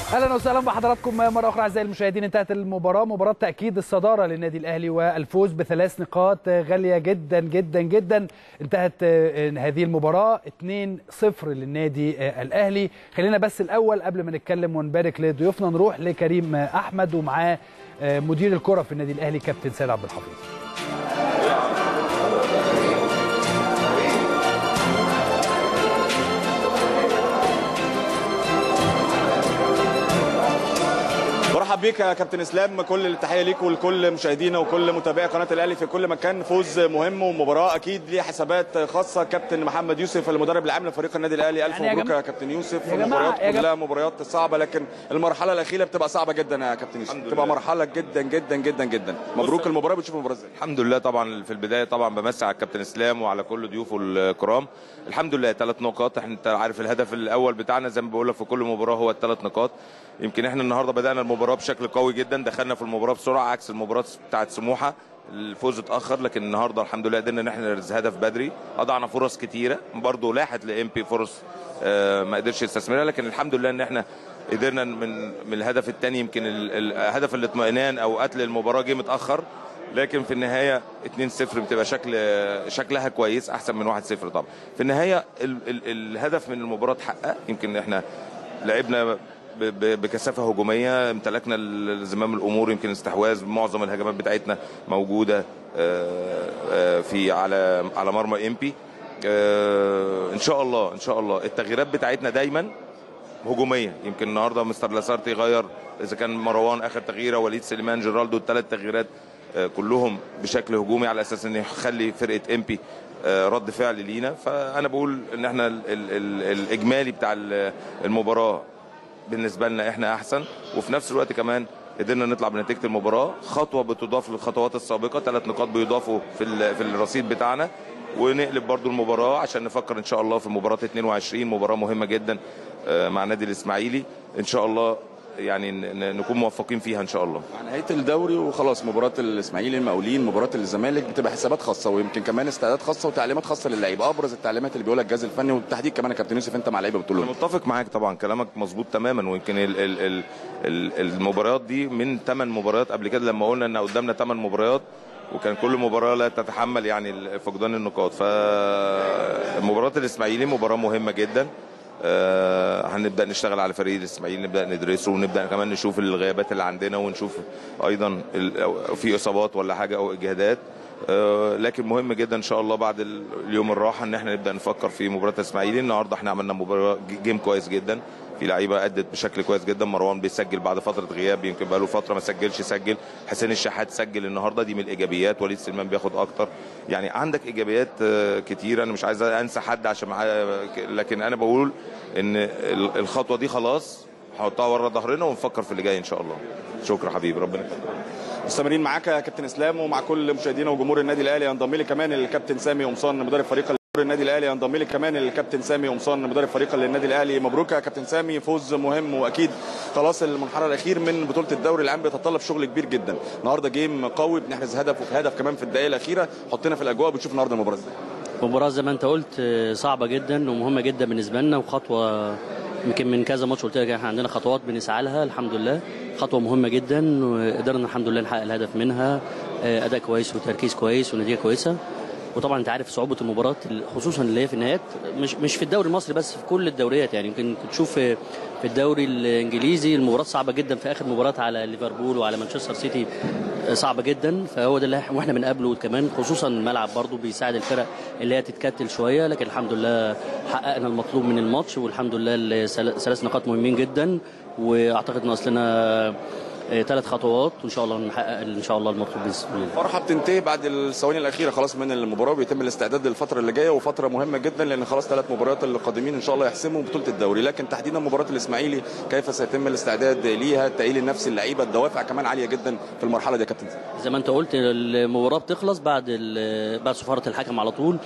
اهلا وسهلا بحضراتكم مره اخرى اعزائي المشاهدين انتهت المباراه مباراه تاكيد الصداره للنادي الاهلي والفوز بثلاث نقاط غاليه جدا جدا جدا انتهت هذه المباراه 2-0 للنادي الاهلي خلينا بس الاول قبل ما نتكلم ونبارك لضيوفنا نروح لكريم احمد ومعاه مدير الكره في النادي الاهلي كابتن سيد عبد الحفيظ برحب بيك يا كابتن اسلام كل التحيه ليك ولكل مشاهدينا وكل متابعي قناه الاهلي في كل مكان فوز مهم ومباراه اكيد ليها حسابات خاصه كابتن محمد يوسف المدرب العام لفريق النادي الاهلي الف يعني يا مبروك جماعة- يا كابتن يوسف يا جماعة- المباريات يا كلها مباريات صعبه لكن المرحله الاخيره بتبقى صعبه جدا يا كابتن يوسف بتبقى مرحله جدا جدا جدا جدا مبروك المباراه بتشوف المباراه ازاي الحمد لله طبعا في البدايه طبعا بمسي على الكابتن اسلام وعلى كل ضيوفه الكرام الحمد لله ثلاث نقاط احنا انت عارف الهدف الاول بتاعنا زي ما بقول لك في كل مباراه هو الثلاث نقاط يمكن احنا النهارده بدانا المباراه بشكل قوي جدا دخلنا في المباراه بسرعه عكس المباراه بتاعت سموحه الفوز اتاخر لكن النهارده الحمد لله قدرنا ان احنا نرز هدف بدري اضعنا فرص كتيره برضه لاحت لام بي فرص آه، ما قدرش يستثمرها لكن الحمد لله ان احنا قدرنا من من الهدف الثاني يمكن ال- ال- هدف الاطمئنان او قتل المباراه جه متاخر لكن في النهايه 2-0 بتبقى شكل شكلها كويس احسن من 1-0 طبعا في النهايه ال ال الهدف من المباراه اتحقق يمكن احنا لعبنا ب- ب- بكثافه هجوميه امتلكنا ال- زمام الامور يمكن استحواذ معظم الهجمات بتاعتنا موجوده آه، آه، في على على مرمى امبي ان شاء الله ان شاء الله التغييرات بتاعتنا دايما هجوميه يمكن النهارده مستر لاسارتي غير اذا كان مروان اخر تغييره وليد سليمان جيرالدو الثلاث تغييرات آه، كلهم بشكل هجومي على اساس ان يخلي فرقه امبي رد فعل لينا فانا بقول ان احنا ال ال ال الاجمالي بتاع ال- المباراه بالنسبه لنا احنا احسن وفي نفس الوقت كمان قدرنا نطلع بنتيجه المباراه خطوه بتضاف للخطوات السابقه ثلاث نقاط بيضافوا في ال- في الرصيد بتاعنا ونقلب برضو المباراه عشان نفكر ان شاء الله في مباراه 22 مباراه مهمه جدا آه، مع نادي الاسماعيلي ان شاء الله يعني ن- ن- نكون موفقين فيها ان شاء الله مع نهايه الدوري وخلاص مباراه الاسماعيلي المقاولين مباراه الزمالك بتبقى حسابات خاصه ويمكن كمان استعدادات خاصه وتعليمات خاصه للعيبه ابرز التعليمات اللي بيقولها الجهاز الفني وبالتحديد كمان يا كابتن يوسف انت مع اللعيبه بتقول انا لهم متفق معاك طبعا كلامك مظبوط تماما ويمكن ال ال ال ال المباريات دي من ثمان مباريات قبل كده لما قلنا ان قدامنا ثمان مباريات وكان كل مباراه لا تتحمل يعني فقدان النقاط فمباراه الاسماعيلي مباراه مهمه جدا آه، هنبدا نشتغل على فريق الاسماعيلي نبدا ندرسه ونبدا كمان نشوف الغيابات اللي عندنا ونشوف ايضا ال- أو في اصابات ولا حاجه او اجهادات آه، لكن مهم جدا ان شاء الله بعد ال- اليوم الراحه ان احنا نبدا نفكر في مباراه الاسماعيلي النهارده احنا عملنا مباراه ج- جيم كويس جدا في لعيبه ادت بشكل كويس جدا مروان بيسجل بعد فتره غياب يمكن بقاله فتره ما سجلش سجل حسين الشحات سجل النهارده دي من الايجابيات وليد سليمان بياخد اكتر يعني عندك ايجابيات آه، كتير انا مش عايز انسى حد عشان معايا لكن انا بقول ان ال- الخطوه دي خلاص هحطها ورا ظهرنا ونفكر في اللي جاي ان شاء الله شكرا حبيبي ربنا يخليك مستمرين معاك يا كابتن اسلام ومع كل مشاهدينا وجمهور النادي الاهلي ينضم لي كمان الكابتن سامي قمصان مدرب فريق جمهور النادي الاهلي ينضم لي كمان الكابتن سامي قمصان مدرب فريق للنادي الاهلي مبروك يا كابتن سامي فوز مهم واكيد خلاص المنحنى الاخير من بطوله الدوري العام بيتطلب شغل كبير جدا النهارده جيم قوي بنحرز هدف وفي هدف كمان في الدقائق الاخيره حطينا في الاجواء بتشوف النهارده المباراه ازاي مباراة زي ما انت قلت آه، صعبة جدا ومهمة جدا بالنسبة لنا وخطوة يمكن من كذا ماتش قلت لك احنا عندنا خطوات بنسعى لها الحمد لله خطوة مهمة جدا وقدرنا الحمد لله نحقق الهدف منها آه، أداء كويس وتركيز كويس ونتيجة كويسة وطبعا انت عارف صعوبة المباراة خصوصا اللي هي في النهايات مش مش في الدوري المصري بس في كل الدوريات يعني يمكن تشوف في في الدوري الانجليزي المباراة صعبة جدا في اخر مباراة على ليفربول وعلى مانشستر سيتي صعبة جدا فهو ده اللي إح- واحنا بنقابله كمان خصوصا الملعب برضو بيساعد الفرق اللي هي تتكتل شويه لكن الحمد لله حققنا المطلوب من الماتش والحمد لله السل- ثلاث نقاط مهمين جدا واعتقد ناقص لنا ثلاث خطوات وان شاء الله نحقق ان شاء الله المطلوب باذن الله الفرحه بتنتهي بعد الثواني الاخيره خلاص من المباراه وبيتم الاستعداد للفتره اللي جايه وفتره مهمه جدا لان خلاص ثلاث مباريات اللي قادمين ان شاء الله يحسموا بطوله الدوري لكن تحديدا مباراه الاسماعيلي كيف سيتم الاستعداد ليها التاهيل النفسي اللعيبه الدوافع كمان عاليه جدا في المرحله دي يا كابتن زي ما انت قلت المباراه بتخلص بعد ال- بعد صفاره الحكم على طول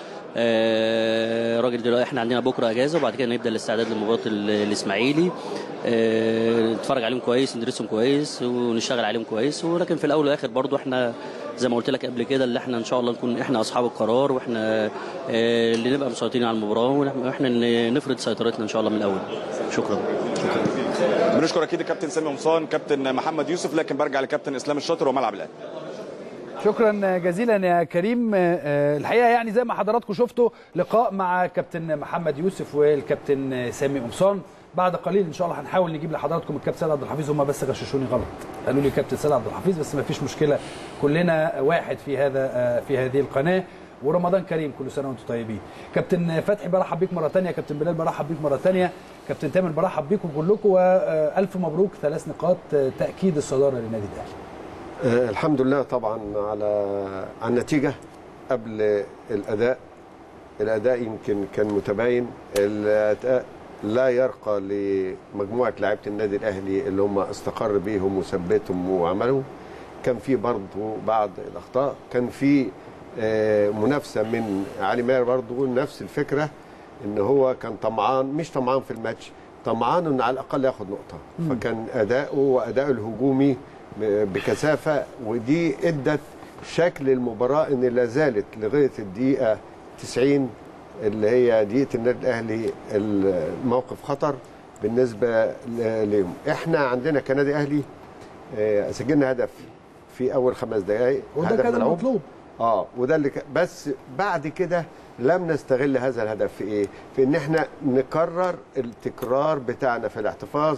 آه، راجل دلوقتي احنا عندنا بكره اجازه وبعد كده نبدا الاستعداد لمباراه ال- الاسماعيلي آه، نتفرج عليهم كويس ندرسهم كويس ونشتغل عليهم كويس ولكن في الاول والاخر برضو احنا زي ما قلت لك قبل كده اللي احنا ان شاء الله نكون احنا اصحاب القرار واحنا آه، اللي نبقى مسيطرين على المباراه واحنا اللي نفرض سيطرتنا ان شاء الله من الاول شكرا شكرا بنشكر اكيد الكابتن سامي قمصان كابتن محمد يوسف لكن برجع لكابتن اسلام الشاطر وملعب الاهلي شكرا جزيلا يا كريم آه، الحقيقه يعني زي ما حضراتكم شفتوا لقاء مع كابتن محمد يوسف والكابتن سامي قمصان بعد قليل ان شاء الله هنحاول نجيب لحضراتكم الكابتن سيد عبد الحفيظ هم بس غششوني غلط قالوا لي كابتن سيد عبد الحفيظ بس ما فيش مشكله كلنا واحد في هذا آه، في هذه القناه ورمضان كريم كل سنه وانتم طيبين كابتن فتحي برحب بيك مره ثانيه كابتن بلال برحب بيك مره ثانيه كابتن تامر برحب بيكم كلكم والف مبروك ثلاث نقاط آه، تاكيد الصداره للنادي الاهلي آه، الحمد لله طبعا على على النتيجه قبل الاداء الاداء يمكن كان متباين الاداء لا يرقى لمجموعه لعيبه النادي الاهلي اللي هم استقر بيهم وثبتهم وعملوا كان في برضه بعض الاخطاء كان في آه، منافسه من علي ماهر برضه نفس الفكره ان هو كان طمعان مش طمعان في الماتش طمعان انه على الاقل ياخد نقطه فكان اداؤه واداؤه الهجومي بكثافه ودي ادت شكل المباراه ان لا زالت لغايه الدقيقه 90 اللي هي دقيقه النادي الاهلي الموقف خطر بالنسبه ل- ليهم احنا عندنا كنادي اهلي آه، سجلنا هدف في اول خمس دقائق وده هدف كان ملعوب. المطلوب اه وده اللي ك... بس بعد كده لم نستغل هذا الهدف في ايه؟ في ان احنا نكرر التكرار بتاعنا في الاحتفاظ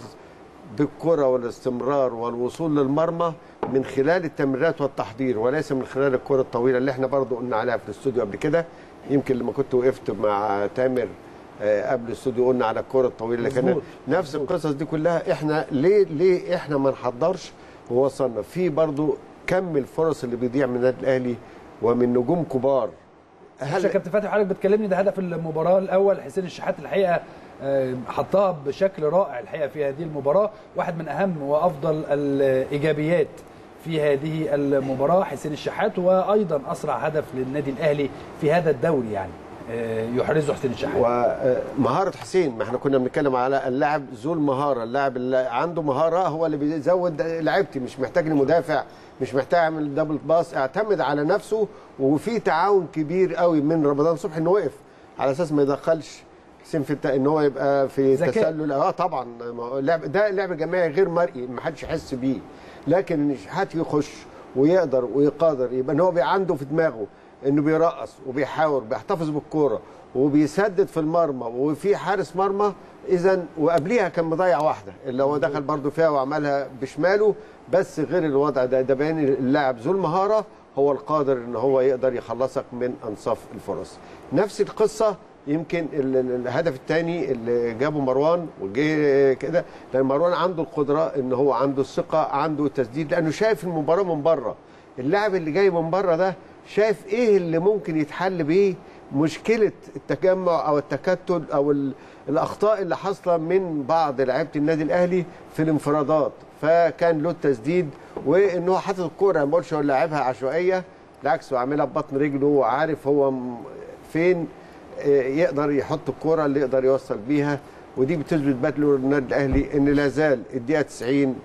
بالكرة والاستمرار والوصول للمرمى من خلال التمريرات والتحضير وليس من خلال الكرة الطويلة اللي احنا برضو قلنا عليها في الاستوديو قبل كده يمكن لما كنت وقفت مع تامر آه، قبل الاستوديو قلنا على الكرة الطويلة لكن مظبوط. نفس القصص دي كلها احنا ليه ليه احنا ما نحضرش ووصلنا في برضو كم الفرص اللي بيضيع من النادي الاهلي ومن نجوم كبار هل يا كابتن فتحي حضرتك بتكلمني ده هدف المباراه الاول حسين الشحات الحقيقه آه، حطها بشكل رائع الحقيقه في هذه المباراه واحد من اهم وافضل الايجابيات في هذه المباراه حسين الشحات وايضا اسرع هدف للنادي الاهلي في هذا الدوري يعني آه، يحرزه حسين الشحات ومهارة حسين ما احنا كنا بنتكلم على اللاعب ذو المهارة اللاعب اللي عنده مهارة هو اللي بيزود لعيبتي مش محتاج لمدافع مش محتاج يعمل دبل باس اعتمد على نفسه وفي تعاون كبير قوي من رمضان صبحي انه وقف على اساس ما يدخلش حسين في الت... ان هو يبقى في ذكاء. تسلل اه طبعا ما هو اللعب ده لعب جماعي غير مرئي ما حدش يحس بيه لكن ان حد يخش ويقدر ويقدر يبقى ان هو بي- عنده في دماغه انه بيرقص وبيحاور بيحتفظ بالكوره وبيسدد في المرمى وفي حارس مرمى اذا وقبليها كان مضيع واحده اللي هو دخل برده فيها وعملها بشماله بس غير الوضع ده ده باين اللاعب ذو المهاره هو القادر ان هو يقدر يخلصك من انصاف الفرص نفس القصه يمكن ال- ال- الهدف الثاني اللي جابه مروان وجه كده لان مروان عنده القدره ان هو عنده الثقه عنده التسديد لانه شايف المباراه من بره اللاعب اللي جاي من بره ده شايف ايه اللي ممكن يتحل بيه مشكله التجمع او التكتل او ال- الاخطاء اللي حاصله من بعض لعيبه النادي الاهلي في الانفرادات فكان له التسديد وان هو حاطط الكوره ما بقولش هو لاعبها عشوائيه بالعكس هو عاملها ببطن رجله وعارف هو م- فين آه، يقدر يحط الكوره اللي يقدر يوصل بيها ودي بتثبت بدله للنادي الاهلي ان لا زال الدقيقه 90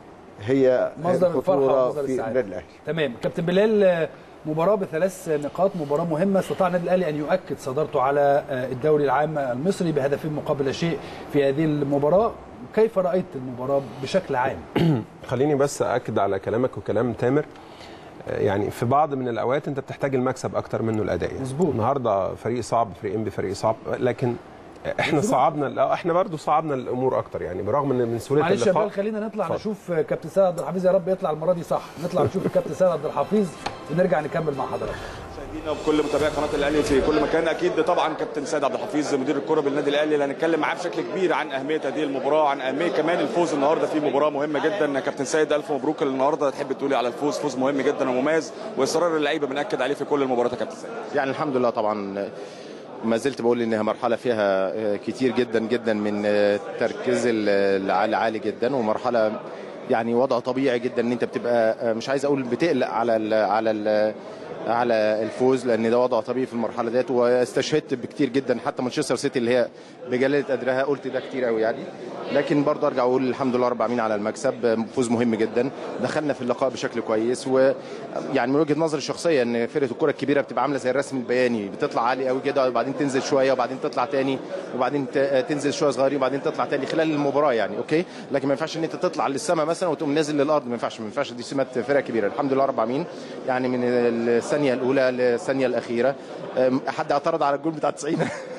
هي مصدر الفرحه الخطوره ومصدر في السعاده النادي الاهلي تمام كابتن بلال آه، مباراه بثلاث نقاط مباراه مهمه استطاع النادي الاهلي ان يؤكد صدارته على آه، الدوري العام المصري بهدفين مقابل لا شيء في هذه المباراه كيف رايت المباراه بشكل عام خليني بس اكد على كلامك وكلام تامر آه، يعني في بعض من الاوقات انت بتحتاج المكسب اكتر منه الاداء يعني. مظبوط. النهارده فريق صعب فريقين بفريق صعب لكن احنا صعبنا لا احنا برضو صعبنا الامور اكتر يعني برغم ان من سهوله معلش يا اللقاء بلال خلينا نطلع اتفضل. نشوف آه، كابتن سيد عبد الحفيظ يا رب يطلع المره دي صح نطلع نشوف الكابتن سيد عبد الحفيظ ونرجع نكمل مع حضرتك مشاهدينا وكل متابعي قناه الاهلي في كل مكان اكيد طبعا كابتن سيد عبد الحفيظ مدير الكره بالنادي الاهلي اللي هنتكلم معاه بشكل كبير عن اهميه هذه المباراه عن اهميه كمان الفوز النهارده في مباراه مهمه جدا كابتن سيد الف مبروك النهارده تحب تقولي على الفوز فوز مهم جدا ومميز واصرار اللعيبه بناكد عليه في كل المباريات يا كابتن سيد يعني الحمد لله طبعا ما زلت بقول انها مرحله فيها كتير جدا جدا من التركيز العالي جدا ومرحله يعني وضع طبيعي جدا ان انت بتبقى مش عايز اقول بتقلق على ال على ال على الفوز لان ده وضع طبيعي في المرحله ديت واستشهدت بكتير جدا حتى مانشستر سيتي اللي هي بجلاله قدرها قلت ده كتير قوي يعني لكن برضه ارجع اقول الحمد لله رب العالمين على المكسب فوز مهم جدا دخلنا في اللقاء بشكل كويس ويعني من وجهه نظري الشخصيه ان فرقه الكره الكبيره بتبقى عامله زي الرسم البياني بتطلع عالي قوي كده وبعدين تنزل شويه وبعدين تطلع تاني وبعدين ت- تنزل شويه صغيرين وبعدين تطلع تاني خلال المباراه يعني اوكي لكن ما ينفعش ان انت تطلع للسماء مثلا وتقوم نازل للارض ما ينفعش ما ينفعش دي سمات فرقه كبيره الحمد لله رب العالمين يعني من الثانيه الاولى للثانيه الاخيره أم، حد اعترض على الجول بتاع 90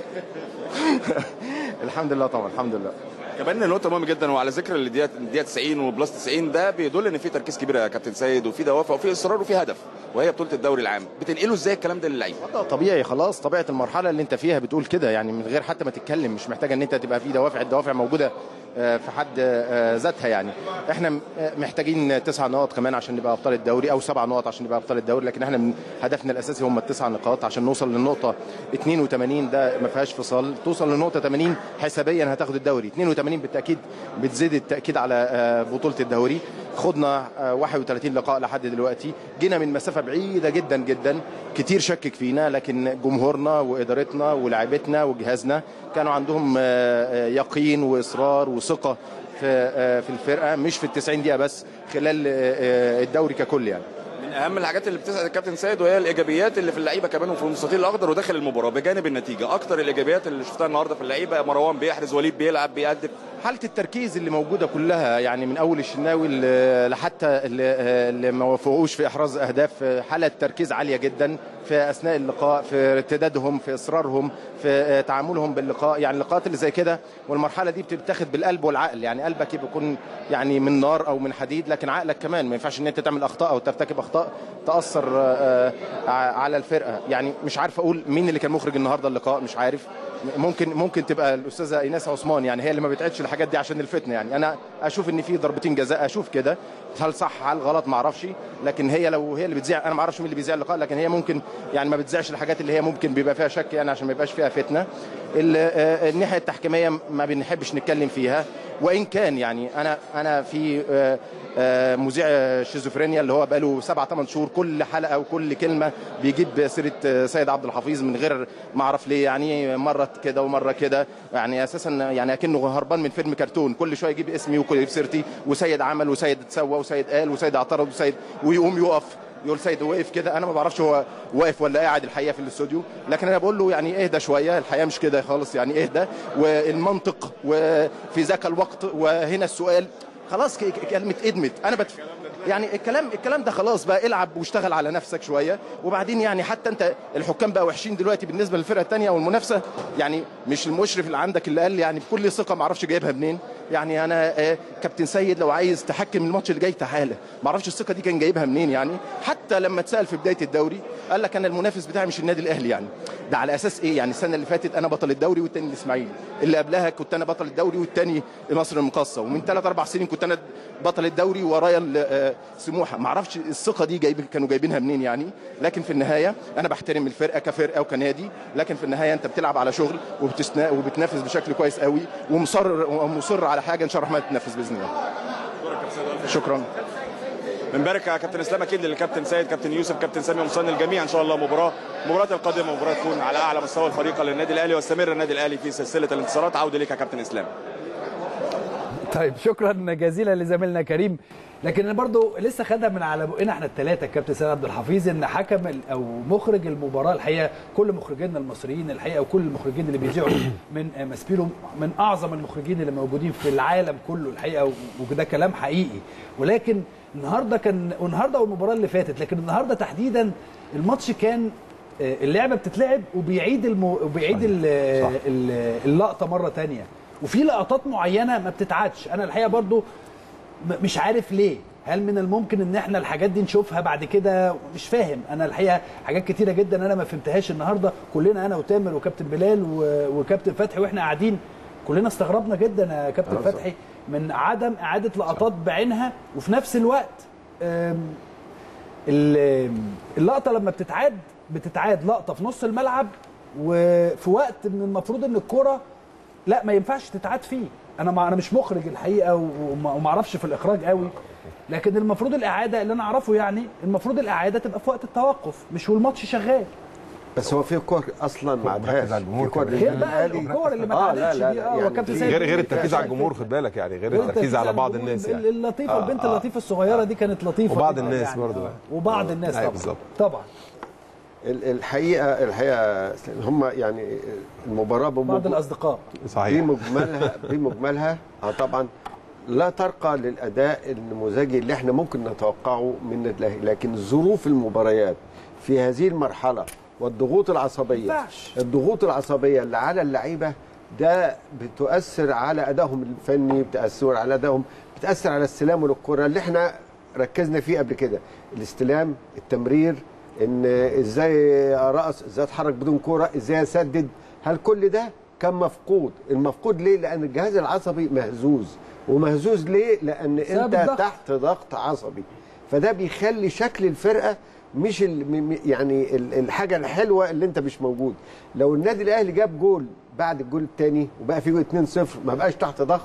الحمد لله طبعا الحمد لله كمان نقطة مهمة جدا وعلى ذكر الدقيقة الدقيقة 90 وبلس 90 ده بيدل ان في تركيز كبير يا كابتن سيد وفي دوافع وفي اصرار وفي هدف وهي بطولة الدوري العام بتنقله ازاي الكلام ده للعيبة؟ ده طبيعي خلاص طبيعه المرحله اللي انت فيها بتقول كده يعني من غير حتى ما تتكلم مش محتاجه ان انت تبقى في دوافع الدوافع موجوده آه، في حد آه، ذاتها يعني احنا م- آه، محتاجين تسع نقط كمان عشان نبقى ابطال الدوري او سبع نقط عشان نبقى ابطال الدوري لكن احنا من هدفنا الاساسي هم التسع نقاط عشان نوصل للنقطه 82 ده ما فيهاش فصال توصل للنقطه 80 حسابيا هتاخد الدوري 82 بالتاكيد بتزيد التاكيد على آه، بطوله الدوري خدنا آه، 31 لقاء لحد دلوقتي جينا من مسافه بعيده جدا جدا كتير شكك فينا لكن جمهورنا وادارتنا ولاعيبتنا وجهازنا كانوا عندهم آه، آه، يقين واصرار وثقه في آه، في الفرقه مش في ال 90 دقيقه بس خلال آه، آه، الدوري ككل يعني من اهم الحاجات اللي بتسعد الكابتن سيد وهي الايجابيات اللي في اللعيبه كمان وفي المستطيل الاخضر وداخل المباراه بجانب النتيجه اكتر الايجابيات اللي شفتها النهارده في اللعيبه مروان بيحرز وليد بيلعب بيأدب حاله التركيز اللي موجوده كلها يعني من اول الشناوي ل- لحتى اللي, اللي ما وفقوش في احراز اهداف حاله تركيز عاليه جدا في اثناء اللقاء في ارتدادهم في اصرارهم في تعاملهم باللقاء يعني اللقاءات اللي زي كده والمرحله دي بتتاخد بالقلب والعقل يعني قلبك بيكون يعني من نار او من حديد لكن عقلك كمان ما ينفعش ان انت تعمل اخطاء او ترتكب اخطاء تاثر آه، آه، على الفرقه يعني مش عارف اقول مين اللي كان مخرج النهارده اللقاء مش عارف ممكن ممكن تبقى الاستاذه ايناس عثمان يعني هي اللي ما بتعدش الحاجات دي عشان الفتنه يعني انا اشوف ان في ضربتين جزاء اشوف كده هل صح هل غلط ما اعرفش لكن هي لو هي اللي بتذيع انا ما اعرفش مين اللي بيذيع اللقاء لكن هي ممكن يعني ما بتذيعش الحاجات اللي هي ممكن بيبقى فيها شك يعني عشان ما يبقاش فيها فتنه ال- آه، الناحيه التحكيميه ما بنحبش نتكلم فيها وان كان يعني انا انا في آه، آه، مذيع شيزوفرينيا اللي هو بقاله سبع ثمان شهور كل حلقه وكل كلمه بيجيب سيره آه، سيد عبد الحفيظ من غير ما اعرف ليه يعني مره كده ومره كده يعني اساسا يعني اكنه هربان من فيلم كرتون كل شويه يجيب اسمي وكل سيرتي وسيد عمل وسيد اتسوى وسيد قال وسيد اعترض وسيد ويقوم يقف يقول سيد وقف كده انا ما بعرفش هو واقف ولا قاعد الحقيقه في الاستوديو لكن انا بقول له يعني اهدى شويه الحقيقه مش كده خالص يعني اهدى والمنطق وفي ذاك الوقت وهنا السؤال خلاص ك- ك- كلمه ادمت انا بتف... يعني الكلام الكلام ده خلاص بقى العب واشتغل على نفسك شويه وبعدين يعني حتى انت الحكام بقى وحشين دلوقتي بالنسبه للفرقه الثانيه والمنافسه يعني مش المشرف اللي عندك اللي قال لي يعني بكل ثقه ما اعرفش جايبها منين يعني انا آه، كابتن سيد لو عايز تحكم الماتش اللي جاي تعالى ما اعرفش الثقه دي كان جايبها منين يعني حتى لما اتسال في بدايه الدوري قال لك انا المنافس بتاعي مش النادي الاهلي يعني ده على اساس ايه يعني السنه اللي فاتت انا بطل الدوري والتاني الاسماعيلي اللي قبلها كنت انا بطل الدوري والتاني مصر المقاصه ومن ثلاث اربع سنين كنت انا بطل الدوري ورايا ال- آه، سموحه ما اعرفش الثقه دي جايب كانوا جايبينها منين يعني لكن في النهايه انا بحترم الفرقه كفرقه وكنادي لكن في النهايه انت بتلعب على شغل وبتسنا وبتنافس بشكل كويس قوي ومصر ومصر على حاجه ان شاء الله الرحمن تنفذ باذن الله شكرا بنبارك يا كابتن اسلام اكيد للكابتن سيد كابتن يوسف كابتن سامي ومصن الجميع ان شاء الله مباراه المباراه القادمه مباراه تكون على اعلى مستوى الفريق للنادي الاهلي واستمر النادي الاهلي في سلسله الانتصارات عوده ليك يا كابتن اسلام طيب شكرا جزيلا لزميلنا كريم لكن انا برضو لسه خدها من على بقنا احنا الثلاثه الكابتن سيد عبد الحفيظ ان حكم ال- او مخرج المباراه الحقيقه كل مخرجينا المصريين الحقيقه وكل المخرجين اللي بيذيعوا من آه، ماسبيرو من اعظم المخرجين اللي موجودين في العالم كله الحقيقه و- وده كلام حقيقي ولكن النهارده كان والنهارده والمباراه اللي فاتت لكن النهارده تحديدا الماتش كان آه، اللعبه بتتلعب وبيعيد المو... وبيعيد ال... ال- اللقطه مره تانية وفي لقطات معينه ما بتتعادش انا الحقيقه برضو م- مش عارف ليه هل من الممكن ان احنا الحاجات دي نشوفها بعد كده مش فاهم انا الحقيقه حاجات كتيره جدا انا ما فهمتهاش النهارده كلنا انا وتامر وكابتن بلال و- وكابتن فتحي واحنا قاعدين كلنا استغربنا جدا يا كابتن آه، صح. فتحي من عدم اعاده لقطات بعينها وفي نفس الوقت أم، ال- اللقطه لما بتتعاد بتتعاد لقطه في نص الملعب وفي وقت من المفروض ان الكره لا ما ينفعش تتعاد فيه انا ما انا مش مخرج الحقيقه وما وما اعرفش في الاخراج قوي لكن المفروض الاعاده اللي انا اعرفه يعني المفروض الاعاده تبقى في وقت التوقف مش والماتش شغال بس هو في كور اصلا ما مركز عدهاش على الجمهور في كور كمان. غير للنادي بقى الأهلي. الكور اللي ما آه، اتعادتش لا، دي لا، اه يعني وكابتن في- سيد غير غير بيقول التركيز كده. على الجمهور خد بالك يعني غير غير التركيز على بعض الجمهور. الناس يعني اللطيفه آه، البنت آه. اللطيفه الصغيره دي كانت لطيفه وبعض جداً الناس يعني. برضو. آه. وبعض الناس أيوة طبعا بالظبط. طبعا ال- الحقيقه الحقيقه هم يعني المباراه بعض بمج- الاصدقاء صحيح بمجملها بمجملها اه طبعا لا ترقى للاداء النموذجي اللي احنا ممكن نتوقعه من النادي الاهلي لكن ظروف المباريات في هذه المرحله والضغوط العصبيه ينفعش. الضغوط العصبيه اللي على اللعيبه ده بتؤثر على ادائهم الفني بتاثر على ادائهم بتاثر على استلامه للكره اللي احنا ركزنا فيه قبل كده الاستلام التمرير ان ازاي رقص ازاي اتحرك بدون كوره ازاي اسدد هل كل ده كان مفقود المفقود ليه لان الجهاز العصبي مهزوز ومهزوز ليه لان بسبب انت الضغط. تحت ضغط عصبي فده بيخلي شكل الفرقه مش ال م- م- يعني ال- الحاجه الحلوه اللي انت مش موجود لو النادي الاهلي جاب جول بعد الجول الثاني وبقى فيه 2-0 ما بقاش تحت ضغط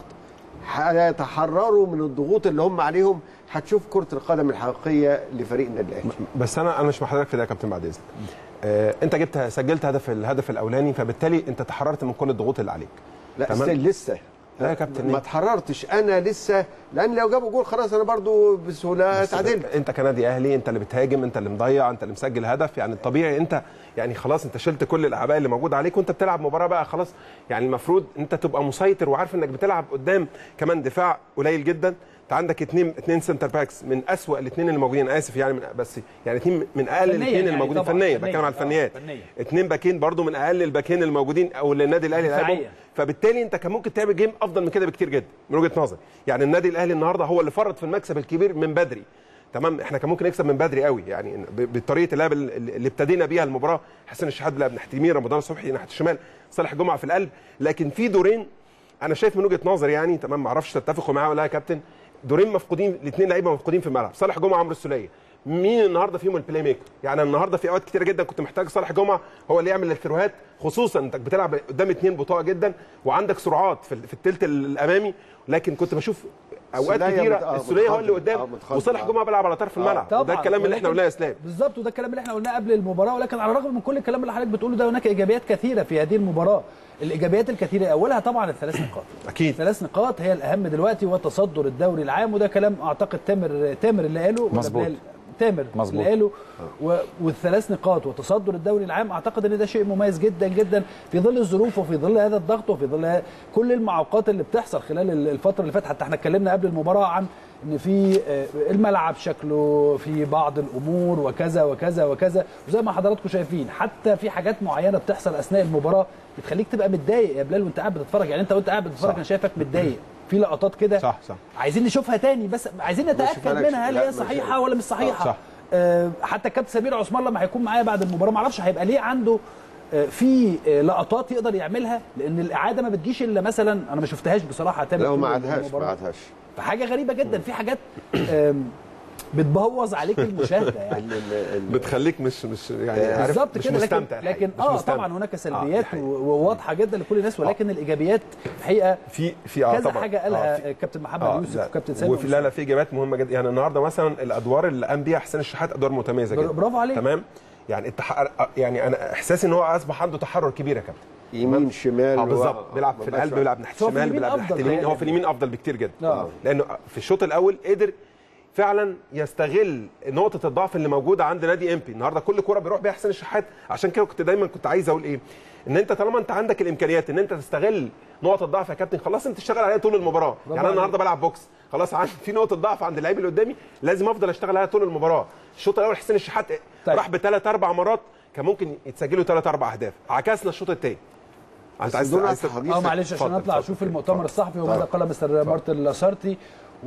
هيتحرروا من الضغوط اللي هم عليهم هتشوف كره القدم الحقيقيه لفريق النادي الاهلي بس انا انا مش مع حضرتك في ده يا كابتن بعد اذنك آه انت جبت سجلت هدف الهدف الاولاني فبالتالي انت تحررت من كل الضغوط اللي عليك لا تمام؟ استنى لسه لا يا كابتن ما ليه؟ اتحررتش انا لسه لان لو جابوا جول خلاص انا برضو بسهوله بس اتعادلت انت كنادي اهلي انت اللي بتهاجم انت اللي مضيع انت اللي مسجل هدف يعني الطبيعي انت يعني خلاص انت شلت كل الاعباء اللي موجوده عليك وانت بتلعب مباراه بقى خلاص يعني المفروض انت تبقى مسيطر وعارف انك بتلعب قدام كمان دفاع قليل جدا انت عندك اثنين اثنين سنتر باكس من اسوأ الاثنين اللي موجودين اسف يعني من بس يعني اثنين من اقل فنياً الاثنين يعني اللي موجودين طبعاً، فنيا فنياً، بتكلم على آه، الفنيات فنياً. اثنين باكين برضو من اقل الباكين الموجودين او اللي النادي الاهلي لعبهم دفاعياً. فبالتالي انت كان ممكن تعمل جيم افضل من كده بكتير جدا من وجهه نظري يعني النادي الاهلي النهارده هو اللي فرط في المكسب الكبير من بدري تمام احنا كان ممكن نكسب من بدري قوي يعني ب- بطريقه اللعب اللي اللي ابتدينا بيها المباراه حسين الشحات بيلعب ناحيه اليمين رمضان صبحي ناحيه الشمال صالح جمعه في القلب لكن في دورين انا شايف من وجهه نظري يعني تمام ما اعرفش تتفقوا معايا ولا لا يا كابتن دورين مفقودين الاثنين لعيبه مفقودين في الملعب صالح جمعه عمرو السوليه مين النهارده فيهم البلاي ميكر يعني النهارده في اوقات كتيره جدا كنت محتاج صالح جمعه هو اللي يعمل الثروهات خصوصا انك بتلعب قدام اثنين بطاقه جدا وعندك سرعات في في الثلث الامامي لكن كنت بشوف اوقات السولية كتيره مت- آه، السوليه هو اللي متخاطر. قدام آه، متخاطر. وصالح آه. جمعه بيلعب على طرف الملعب طبعا وده الكلام اللي احنا ولكن- قلناه يا اسلام بالظبط وده الكلام اللي احنا قلناه قبل المباراه ولكن على الرغم من كل الكلام اللي حضرتك بتقوله ده هناك ايجابيات كثيره في هذه المباراه الايجابيات الكثيره اولها طبعا الثلاث نقاط اكيد ثلاث نقاط هي الاهم دلوقتي وتصدر الدوري العام وده كلام اعتقد تامر تامر اللي قاله ولا مظبوط. بلال؟ تامر مظبوط. اللي قاله و... والثلاث نقاط وتصدر الدوري العام اعتقد ان ده شيء مميز جدا جدا في ظل الظروف وفي ظل هذا الضغط وفي ظل كل المعوقات اللي بتحصل خلال ال- الفتره اللي فاتت حتى احنا اتكلمنا قبل المباراه عن ان في آه، الملعب شكله في بعض الامور وكذا وكذا وكذا وزي ما حضراتكم شايفين حتى في حاجات معينه بتحصل اثناء المباراه بتخليك تبقى متضايق يا بلال وانت قاعد بتتفرج يعني انت وانت قاعد بتتفرج صح. انا شايفك متضايق في لقطات كده صح صح عايزين نشوفها تاني بس عايزين نتاكد نشوفها لك منها هل لا، هي مش- صحيحه ولا مش صحيحه صح. آه، حتى الكابتن سمير عثمان لما هيكون معايا بعد المباراه ما اعرفش هيبقى ليه عنده آه، في آه، لقطات يقدر يعملها لان الاعاده ما بتجيش الا مثلا انا ما شفتهاش بصراحه تامر لا هو طول ما عادهاش المباراة. ما عادهاش فحاجه غريبه جدا في حاجات آم، بتبوظ عليك المشاهده يعني ال- ال- ال- بتخليك مش مش يعني عارف بالظبط مش كده لكن مستمتع الحقيقة، لكن مش اه مستمتع. طبعا هناك دي سلبيات حقيقة. و- وواضحه جدا لكل الناس ولكن الايجابيات الحقيقه في في اه كذا طبعا حاجه آه، قالها في- كابتن محمد آه، يوسف لا. وكابتن سامي وفي لا لا في اجابات مهمه جدا يعني النهارده مثلا الادوار اللي قام بيها حسين الشحات ادوار متميزه بر- جدا برافو عليك. تمام يعني التح... يعني انا احساسي ان هو اصبح عنده تحرر كبير يا كابتن يمين شمال اه و- بالظبط بيلعب في ما القلب بقاش- بيلعب ناحيه هو في الشمال اليمين بيلعب ناحيه أفضل اليمين هو يعني. في اليمين افضل بكتير جدا آه. لانه في الشوط الاول قدر فعلا يستغل نقطه الضعف اللي موجوده عند نادي امبي النهارده كل كره بيروح بيها حسين الشحات عشان كده كنت دايما كنت عايز اقول ايه ان انت طالما انت عندك الامكانيات ان انت تستغل نقط الضعف يا كابتن خلاص انت تشتغل عليها طول المباراه يعني انا عليك. النهارده بلعب بوكس خلاص عندي في نقطه ضعف عند اللعيب اللي قدامي لازم افضل اشتغل عليها طول المباراه الشوط الاول حسين الشحات طيب. راح بثلاث اربع مرات كان ممكن يتسجلوا ثلاث اربع اهداف عكسنا الشوط الثاني انت عايز دون عايز حديث اه معلش عشان اتفضل، اطلع اتفضل. اشوف المؤتمر اتفضل. الصحفي وماذا قال مستر مارتن لاسارتي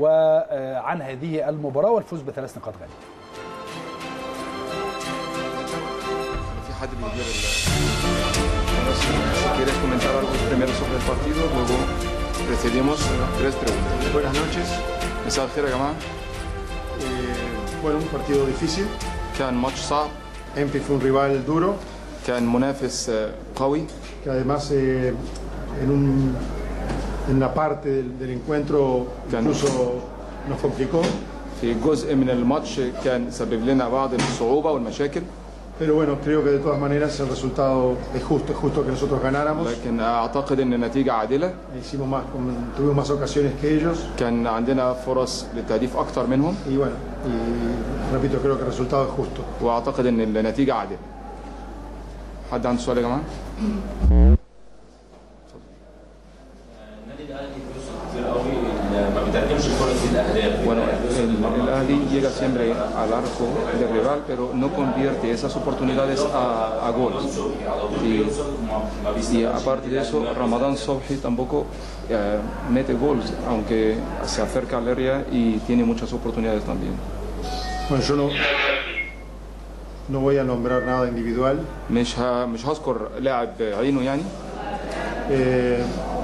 وعن هذه المباراه والفوز بثلاث نقاط غاليه في حد بيدير ال si quieres comentar algo primero sobre el partido, luego recibimos tres preguntas. Buenas noches. مساء الخير يا جماعة Eh, bueno, un partido difícil. كان ماتش صعب Empi fue un rival duro, كان منافس آه، قوي que además eh, en un en una parte del, del encuentro Claro. incluso nos complicó, في جزء من الماتش كان سبب لنا بعض الصعوبة والمشاكل pero bueno, creo que de todas maneras el resultado es justo, es justo que nosotros ganáramos. لكن أعتقد أن النتيجة عادلة Hicimos más, tuvimos más ocasiones que ellos كان عندنا فرص للتهديف أكتر منهم y bueno, y repito, creo que el resultado es justo. وأعتقد أن النتيجة عادلة حد عنده سؤال يا جماعة؟ النادي الاهلي بيوصل كتير قوي ما بيترجمش الفرص دي لاهداف Bueno, el, el Ahly llega siempre al arco del rival, pero no convierte esas oportunidades a, a gol. Y, y aparte de eso, Ramadán Sobhi tampoco eh, mete goles, aunque se acerca al área y tiene muchas oportunidades también. Bueno, yo no, no voy a nombrar nada individual. مش ه, مش هذكر لاعب عينه يعني Eh,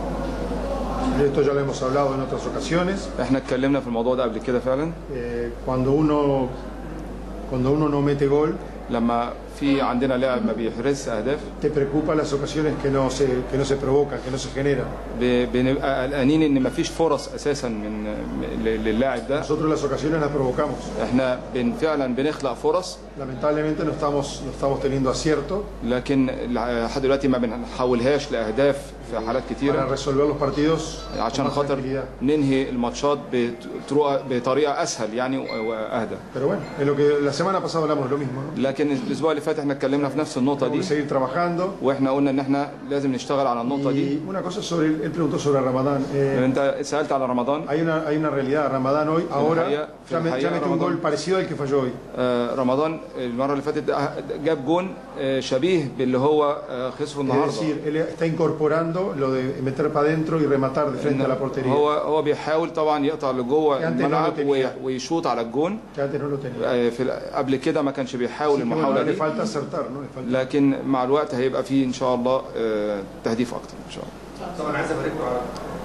de esto ya lo hemos hablado en otras ocasiones. احنا اتكلمنا في الموضوع ده قبل كده فعلا Eh, cuando uno cuando uno no mete gol لما في عندنا لاعب ما بيحرزش اهداف te preocupa las ocasiones que no se que no se provocan que no se generan ب- بنبقى قلقانين ان مفيش فرص اساسا من م- ل- للاعب ده nosotros las ocasiones las provocamos احنا بن فعلا بنخلق فرص lamentablemente no estamos no estamos teniendo acierto لكن لحد دلوقتي ما بنحولهاش لاهداف في حالات para كتيره resolver los partidos con عشان más خاطر tranquilidad. ننهي الماتشات بطرق- بطريقه اسهل يعني و- واهدى pero bueno es lo que la semana pasada hablamos lo mismo ¿no? لكن الاسبوع اللي فات احنا اتكلمنا في نفس النقطه Tenemos دي que seguir trabajando واحنا قلنا ان احنا لازم نشتغل على النقطه دي y una cosa sobre él preguntó sobre Ramadán Eh, انت سالت على رمضان hay una hay una realidad Ramadán hoy ahora الحقيقة- في ya, me- ya الحقيقة metió un رمضان- gol parecido al que falló hoy آه، رمضان المره اللي فاتت جاب جون آه، شبيه باللي هو آه، خسره es النهارده decir él está incorporando lo de meter para adentro y rematar de frente a la portería هو هو بيحاول طبعا يقطع لجوه كانت الملعب نقطة وي- ويشوط على الجون que antes no lo tenía آه، في ال- قبل كده ما كانش بيحاول Así que, bueno, المحاوله le دي falta acertar no le falta لكن مع الوقت هيبقى فيه ان شاء الله آه، تهديف اكتر ان شاء الله طبعا عايز ابارك له على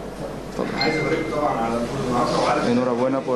اتفضل عايز ابارك له طبعا على الفوز النهارده وعلى enhorabuena por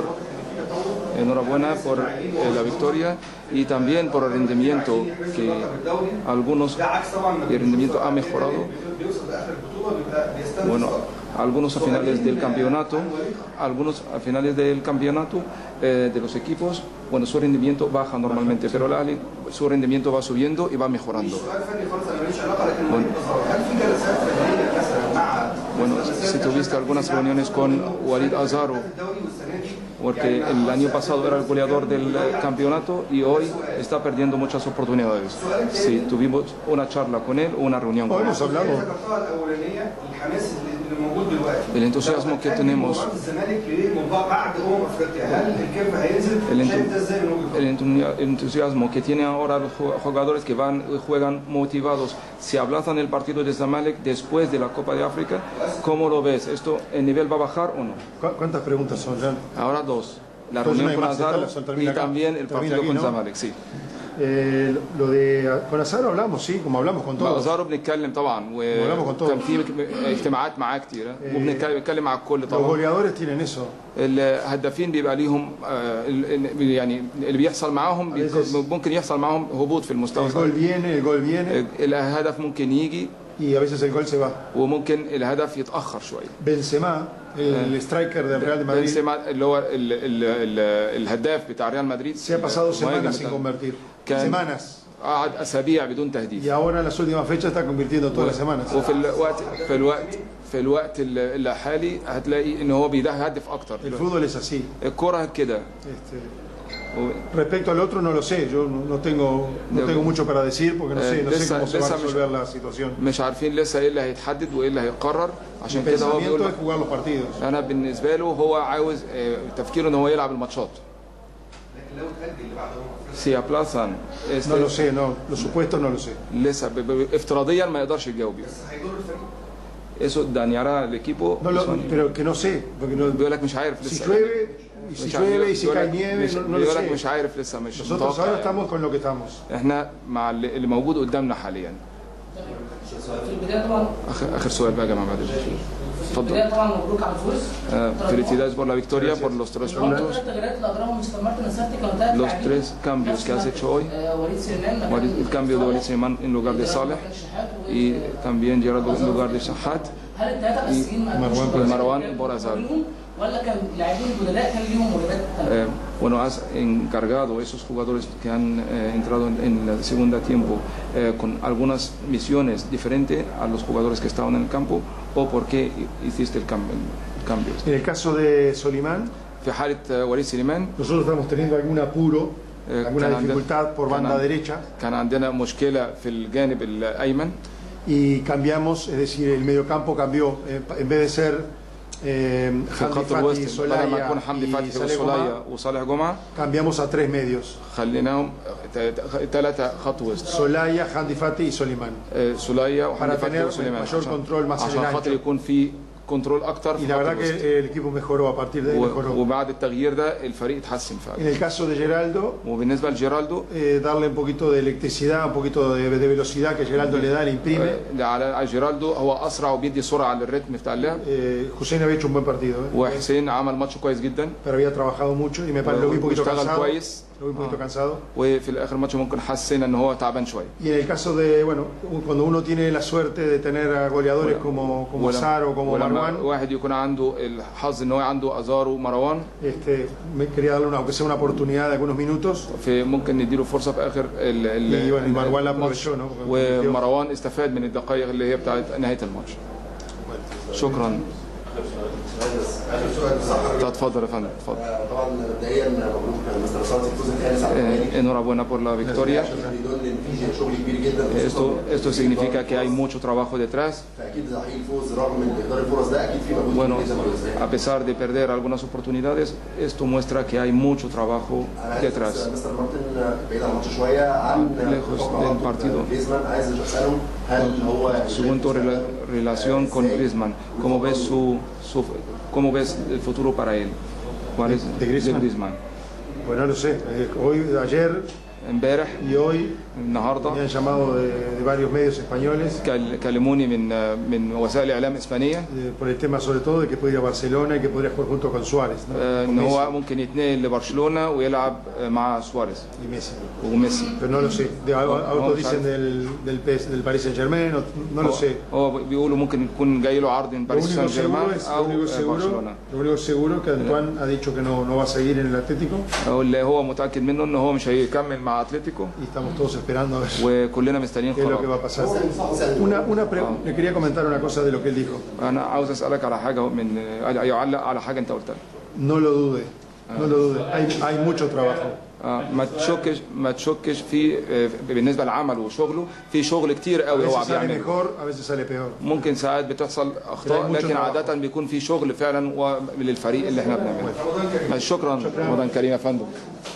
enhorabuena por eh, la victoria y también por el rendimiento que algunos ده عكس طبعا ما el rendimiento ha mejorado بيوصل لاخر البطوله بيبقى بيستنى Bueno, algunos a finales del campeonato, algunos a finales del campeonato eh, de los equipos, bueno, su rendimiento baja normalmente, pero el Ali, su rendimiento va subiendo y va mejorando. سؤال فني خالص انا ماليش علاقه لكن Bueno, هل في جلسات فنيه مثلا مع bueno, si tuviste algunas reuniones con Walid Azaro, الدوري والسنه دي porque el año pasado era el goleador del eh, campeonato y hoy está perdiendo muchas oportunidades. Si tuvimos una charla con él o una reunión con él. hemos hablado ذكرتها الاولانيه الحماس اللي اللي موجود دلوقتي El entusiasmo que tenemos, مباراه الزمالك لمباراه بعد امم افريقيا هل الكيرف هينزل؟ El entu- شايف ده ازاي من وجهه el entu- el entusiasmo que tienen ahora los ju- jugadores que van y juegan motivados, si aplazan el partido de Zamalek después de la Copa de África, ¿cómo lo ves? ¿Esto el nivel va a bajar o no? ¿Cu- ¿Cuántas preguntas son, Jan? Ahora dos. La Entonces no reunión hay con más, Azaro esta la- termina y acá. también el Termina partido aquí, con ¿no? Zamalek, sí. Eh, lo de con Azaro hablamos, sí, como hablamos con مع todos. أزارو بنتكلم طبعا بنتكلم con todos. وكان في اجتماعات معاه كتير وبنتكلم بنتكلم مع الكل Los طبعا goleadores tienen eso. الهدافين بيبقى ليهم آه، ال- ال- يعني اللي بيحصل معاهم بيك- veces- ممكن يحصل معاهم هبوط في المستوى El gol viene, el gol viene الهدف ممكن يجي y a veces el gol se va. وممكن الهدف يتاخر شويه Benzema, el striker del Real de Madrid, بنسيما اللي هو ال ال ال الهداف بتاع ريال مدريد se ha pasado المهاجم semanas sin بتاع- convertir. كان Semanas. قعد اسابيع بدون Y تهديف ahora en las últimas fechas está convirtiendo todas las semanas. وفي الوقت في الوقت في الوقت ال- الحالي هتلاقي ان هو بيهدف اكتر El fútbol es así. الكره كده Este, و- respecto al otro no lo sé, yo no, no tengo no Yo- tengo mucho para decir porque no sé, no sé لسه- cómo se va a لسه مش- resolver la situación. مش عارفين لسه ايه اللي هيتحدد وايه اللي هيقرر Mi عشان كده هو بيقول pensamiento es jugar los partidos. انا بالنسبه له هو عاوز آه، تفكيره ان هو يلعب الماتشات لكن لو اتاجل لبعد امم افريقيا سي aplazan este- No lo sé, no, los supuestos no lo sé. لسه ب- ب- افتراضيا ما يقدرش يجاوب بس هيضر الفريق eso dañará al equipo No lo- Eso- pero que no sé, porque no- بيقول لك مش عارف si لسه llueve y si مش llueve y si بيقول cae لك- nieve, مش- no, no lo بيقول لك مش sé. عارف لسه مش Nosotros متوقع ahora يعني. estamos con lo que estamos. احنا مع اللي اللي موجود قدامنا حاليا في البدايه طبعا اخر اخر سؤال بقى يا جماعه بعد الشيء البدايه طبعا مبروك على الفوز Eh, felicidades por la victoria, por los tres النهارده puntos. الثلاث تغييرات اللي اجراهم مستر مارتن نصرتي كانوا ثلاث Los tres cambios que has hecho hoy, آه، وليد سليمان مكان Walid- el cambio de Walid Slimán en lugar de Saleh y también Gerardo en lugar de Shahat هل الثلاثه الاساسيين y Marwan por Azar. ولا كان لاعبين البدلاء كان ليهم واجبات Eh, bueno, has encargado a esos jugadores que han eh, entrado en, en el segundo tiempo eh, con algunas misiones diferentes a los jugadores que estaban en el campo o por qué hiciste el cambio? el cambio? En el caso de Solimán, في حالة آه، وليد سليمان nosotros estamos teniendo algún apuro, eh, alguna كان عندنا- dificultad por كان banda عن- derecha كان عندنا مشكلة في الجانب الأيمن y cambiamos, es decir, el mediocampo cambió, eh, en vez de ser eh, في Hamdi خط Fati, الوسط بدل ما يكون Solaya حمدي y فتحي Saleh وصلايا Gomá, وصالح جمعة cambiamos a tres medios, خليناهم ثلاثة خط وسط Solaya, Hamdi Fati y Solimán. آه، سوليا وحمدي Para فتحي tener وسليمان mayor عشان- control más en عشان el خاطر ancho. يكون في كنترول اكتر Y في la خط verdad الوسط. que el equipo mejoró a partir de ahí, و- mejoró. وبعد التغيير ده الفريق اتحسن En فعلا el caso de Geraldo, وبالنسبه لجيرالدو eh, darle un poquito de electricidad, un poquito de, de velocidad que Geraldo le da, le imprime. آه، على جيرالدو هو اسرع وبيدي سرعه للريتم بتاع اللعب Eh, Hussein había hecho un buen partido, ¿eh? وحسين عمل ماتش كويس جدا pero había trabajado mucho y me parece lo vi un poquito واشتغل cansado. كويس Lo vi un poquito cansado. وفي الاخر الماتش ممكن حسينا ان هو تعبان شويه Y en el caso de, bueno, cuando uno tiene la suerte de tener a goleadores como, como ولما- Azar o como ولما Marwan, واحد يكون عنده الحظ ان هو عنده ازار ومروان este, me quería darle una, aunque sea una oportunidad de algunos minutos. في ممكن نديله فرصه في اخر ال ال Y bueno, y Marwan la الماتش. aprovechó, ¿no? Porque metió- ومروان استفاد من الدقائق اللي هي بتاعت نهايه الماتش شكرا اتفضل يا فندم اتفضل طبعا مبدئيا مبروك مستر صادق الفوز الخامس على التوالي Eh, enhorabuena por la victoria. ده بيدل ان في شغل كبير جدا Esto, esto significa que hay mucho trabajo detrás. فاكيد تحقيق الفوز رغم من اهدار الفرص ده اكيد في مجهود Bueno, كبير جدا من الفريق. a pesar de perder algunas oportunidades, esto muestra que hay mucho trabajo انا عايز detrás. أسأل مستر مارتن بعيد عن الماتش شويه عن lejos حكم del علاقته partido. بجريزمان عايز اسالهم هل هو Segundo, rela- relación con Griezmann. ¿Cómo ves, su, su- ¿Cómo ves el futuro para él? ¿Cuál es ¿De Griezmann? Griezmann? Bueno, no sé, eh, hoy, ayer امبارح y hoy النهارده me han llamado de, de varios medios españoles كل- كلموني من من وسائل اعلام اسبانيه eh, por el tema sobre todo de que puede ir a Barcelona y que podría jugar junto con Suárez ¿no? آه، Con ان هو Messi ممكن يتنقل لبرشلونه ويلعب آه، مع سواريز y Messi. وميسي Pero no lo sé. De, a- No, otros no, dicen sabe. del, del, PS del Paris Saint Germain, no, no lo هو- sé. هو بيقولوا ممكن يكون جاي له عرض من Lo باريس único سان seguro جيرمان es, lo او único آه، seguro, برشلونه lo único seguro que Antoine ha dicho que no, no va a seguir en el Atlético هو اللي هو متاكد منه ان هو مش هيكمل مع اتلتيكو y estamos todos esperando a ver وكلنا مستنيين qué es lo que va a خلاص pasar. Una, una pre- Le quería comentar una cosa de lo que él dijo. انا عاوز اسالك على حاجه من آه، يعلق على حاجه انت قلتها No lo dude, no lo dude. Hay, hay mucho trabajo. آه، ما تشكش ما تشكش في آه، بالنسبه لعمله وشغله في شغل كتير A قوي هو veces sale بيعمله mejor, a veces sale peor. ممكن ساعات بتحصل اخطاء Pero hay mucho لكن trabajo. عاده بيكون في شغل فعلا و- للفريق اللي احنا بنعمله شكرا رمضان كريم يا فندم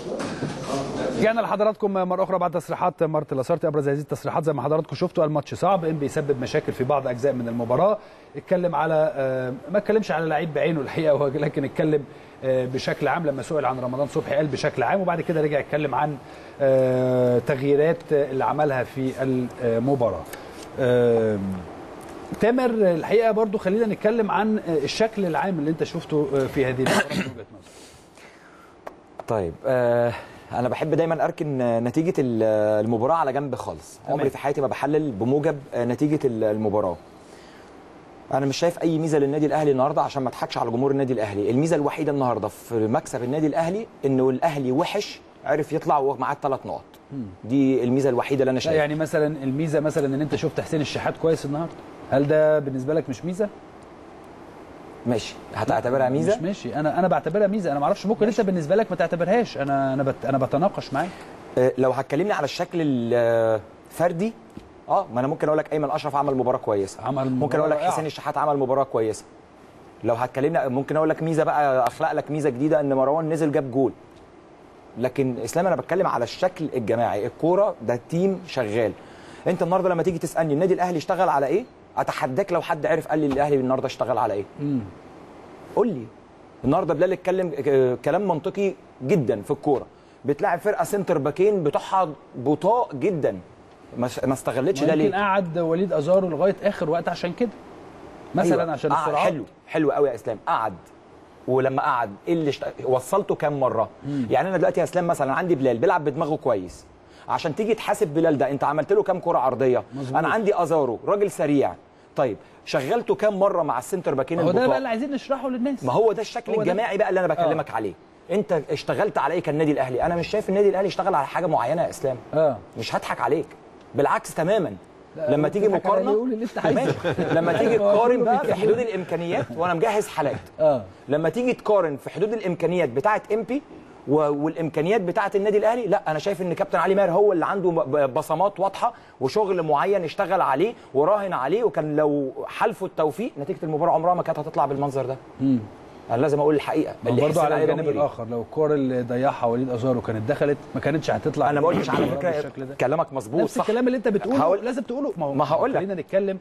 رجعنا لحضراتكم مره اخرى بعد تصريحات مارتن لاسارتي ابرز هذه التصريحات زي ما حضراتكم شفتوا الماتش صعب ان بيسبب مشاكل في بعض اجزاء من المباراه اتكلم على آه، ما اتكلمش على لعيب بعينه الحقيقه هو لكن اتكلم آه، بشكل عام لما سئل عن رمضان صبحي قال بشكل عام وبعد كده رجع يتكلم عن آه، تغييرات اللي عملها في المباراه آه، تامر الحقيقه برضو خلينا نتكلم عن الشكل العام اللي انت شفته في هذه المباراه من وجهه نظرك طيب آه انا بحب دايما اركن نتيجه ال- المباراه على جنب خالص تمام. عمري في حياتي ما بحلل بموجب آه، نتيجه ال- المباراه انا مش شايف اي ميزه للنادي الاهلي النهارده عشان ما اضحكش على جمهور النادي الاهلي الميزه الوحيده النهارده في مكسب النادي الاهلي انه الاهلي وحش عرف يطلع ومعاه الثلاث نقط دي الميزه الوحيده اللي انا لا شايفها يعني مثلا الميزه مثلا ان انت شفت حسين الشحات كويس النهارده هل ده بالنسبه لك مش ميزه ماشي هتعتبرها ميزه مش ماشي انا انا بعتبرها ميزه انا ما اعرفش ممكن انت بالنسبه لك ما تعتبرهاش انا انا بت انا بتناقش معاك آه، لو هتكلمني على الشكل الفردي اه ما انا ممكن اقول لك ايمن اشرف عمل مباراه كويسه عمل ممكن اقول لك رائعة. حسين الشحات عمل مباراه كويسه لو هتكلمنا ممكن اقول لك ميزه بقى اخلق لك ميزه جديده ان مروان نزل جاب جول لكن اسلام انا بتكلم على الشكل الجماعي الكوره ده تيم شغال انت النهارده لما تيجي تسالني النادي الاهلي اشتغل على ايه اتحداك لو حد عرف قال لي الاهلي النهارده اشتغل على ايه امم قول لي النهارده بلال اتكلم ك- كلام منطقي جدا في الكوره بتلاعب فرقه سنتر باكين بتوعها بطاء جدا ما ما استغلتش ده يمكن ليه قعد وليد ازارو لغايه اخر وقت عشان كده مثلا عشان قعد- السرعات. حلو حلو قوي يا اسلام قعد ولما قعد ايه اللي اشت... وصلته كام مره مم. يعني انا دلوقتي يا اسلام مثلا عندي بلال بيلعب بدماغه كويس عشان تيجي تحاسب بلال ده انت عملت له كام كره عرضيه مظبوط. انا عندي ازارو راجل سريع طيب شغلته كام مره مع السنتر باكين هو ده البطاق؟ بقى اللي عايزين نشرحه للناس ما هو ده الشكل هو ده. الجماعي بقى اللي انا بكلمك عليه انت اشتغلت على ايه كالنادي الاهلي انا مش شايف النادي الاهلي اشتغل على حاجه معينه يا اسلام اه مش هضحك عليك بالعكس تماما لا، لما أنت تيجي تضحك على مقارنه اللي يقول اللي أنت عايزه. ماشي. لما تيجي هو تقارن كله بقى في بيتكلم. حدود الامكانيات وانا مجهز حالات اه لما تيجي تقارن في حدود الامكانيات بتاعه امبي والامكانيات بتاعه النادي الاهلي لا انا شايف ان كابتن علي ماهر هو اللي عنده ب- بصمات واضحه وشغل معين اشتغل عليه وراهن عليه وكان لو حالفه التوفيق نتيجه المباراه عمرها ما كانت هتطلع بالمنظر ده امم انا لازم اقول الحقيقه برضه يحسب على عليه الجانب ضميري. الاخر لو الكوره اللي ضيعها وليد ازارو كانت دخلت ما كانتش هتطلع انا ما قلتش على بالشكل فكره ده. كلامك مظبوط نفس صح الكلام اللي انت بتقوله هقول- لازم تقوله ما, هو ما هقول لك. خلينا نتكلم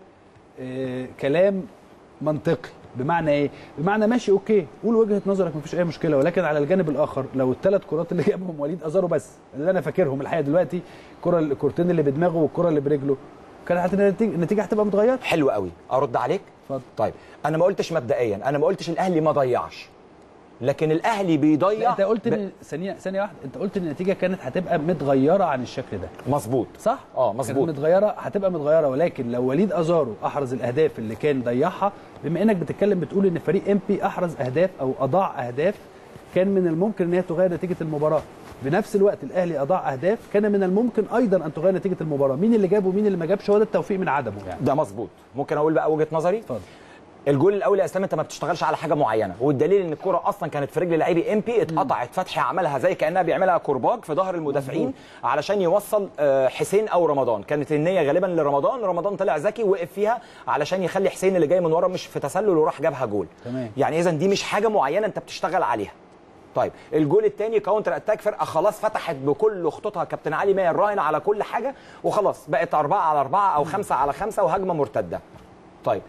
آه كلام منطقي بمعنى ايه؟ بمعنى ماشي اوكي قول وجهه نظرك مفيش اي مشكله ولكن على الجانب الاخر لو الثلاث كرات اللي جابهم وليد ازارو بس اللي انا فاكرهم الحقيقه دلوقتي الكره الكورتين اللي بدماغه والكره اللي برجله كانت هت- النتيجه النتيجة هتبقى متغيره حلو قوي ارد عليك اتفضل طيب انا ما قلتش مبدئيا انا ما قلتش الاهلي ما ضيعش لكن الاهلي لا بيضيع انت قلت ب- ان ثانيه ثانيه واحده انت قلت ان النتيجه كانت هتبقى متغيره عن الشكل ده مظبوط صح اه مظبوط كانت متغيره هتبقى متغيره ولكن لو وليد ازارو احرز الاهداف اللي كان ضيعها بما انك بتتكلم بتقول ان فريق ام بي احرز اهداف او اضاع اهداف كان من الممكن ان هي تغير نتيجه المباراه بنفس الوقت الاهلي اضاع اهداف كان من الممكن ايضا ان تغير نتيجه المباراه مين اللي جاب ومين اللي ما جابش هو ده التوفيق من عدمه يعني ده مظبوط ممكن اقول بقى وجهه نظري اتفضل الجول الاول يا اسلام انت ما بتشتغلش على حاجه معينه والدليل ان الكره اصلا كانت في رجل لعيبي ام بي اتقطعت فتحي عملها زي كانها بيعملها كرباج في ظهر المدافعين علشان يوصل آه، حسين او رمضان كانت النيه غالبا لرمضان رمضان طلع ذكي وقف فيها علشان يخلي حسين اللي جاي من ورا مش في تسلل وراح جابها جول تمام يعني اذا دي مش حاجه معينه انت بتشتغل عليها طيب الجول الثاني كاونتر اتاك فرقه خلاص فتحت بكل خطوطها كابتن علي ماهر راهن على كل حاجه وخلاص بقت أربعة على أربعة أو خمسة على خمسة وهجمة مرتدة طيب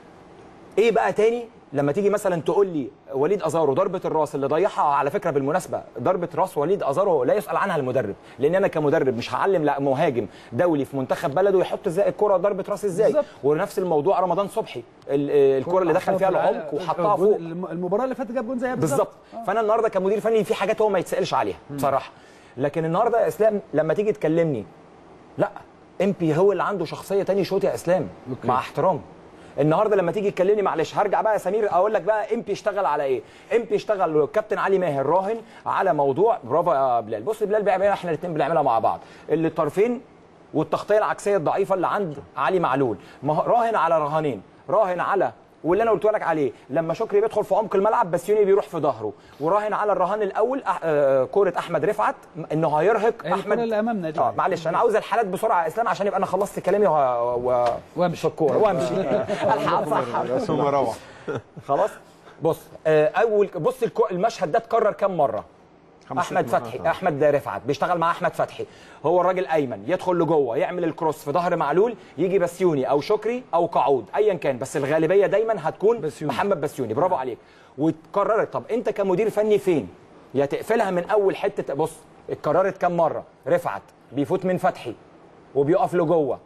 ايه بقى تاني لما تيجي مثلا تقول لي وليد ازارو ضربه الراس اللي ضيعها على فكره بالمناسبه ضربه راس وليد ازارو لا يسال عنها المدرب لان انا كمدرب مش هعلم لا مهاجم دولي في منتخب بلده يحط ازاي الكره ضربه راس ازاي بالظبط. ونفس الموضوع رمضان صبحي ال- آه، الكره اللي دخل فيها العمق وحطها فوق المباراه اللي فاتت جاب جون زيها بالظبط فانا النهارده كمدير فني في حاجات هو ما يتسالش عليها بصراحه لكن النهارده يا اسلام لما تيجي تكلمني لا امبي هو اللي عنده شخصيه تاني شوط يا اسلام أوكي. مع احترام النهارده لما تيجي تكلمني معلش هرجع بقى يا سمير اقول لك بقى امبي اشتغل على ايه امبي اشتغل كابتن علي ماهر راهن على موضوع برافو يا بلال بص بلال بيعملها احنا الاثنين بنعملها مع بعض اللي الطرفين والتغطيه العكسيه الضعيفه اللي عند علي معلول ما هو راهن على رهانين راهن على واللي انا قلت لك عليه لما شكري بيدخل في عمق الملعب بسيوني بيروح في ظهره وراهن على الرهان الاول أح... آه كوره احمد رفعت انه هيرهق هي الكرة احمد اللي امامنا دي اه معلش انا عاوز الحالات بسرعه يا اسلام عشان يبقى انا خلصت كلامي و... و... وامشي في الكوره وامشي الحق صح ثم روح خلاص بص آه، اول بص الكو- المشهد ده اتكرر كام مره خمس احمد ست مرات، فتحي آه. احمد رفعت بيشتغل مع احمد فتحي هو الراجل ايمن يدخل لجوه يعمل الكروس في ظهر معلول يجي بسيوني او شكري او قعود ايا كان بس الغالبيه دايما هتكون بسيوني. محمد بسيوني برافو عليك واتكررت طب انت كمدير فني فين يا تقفلها من اول حته بص اتكررت كام مره رفعت بيفوت من فتحي وبيقف لجوه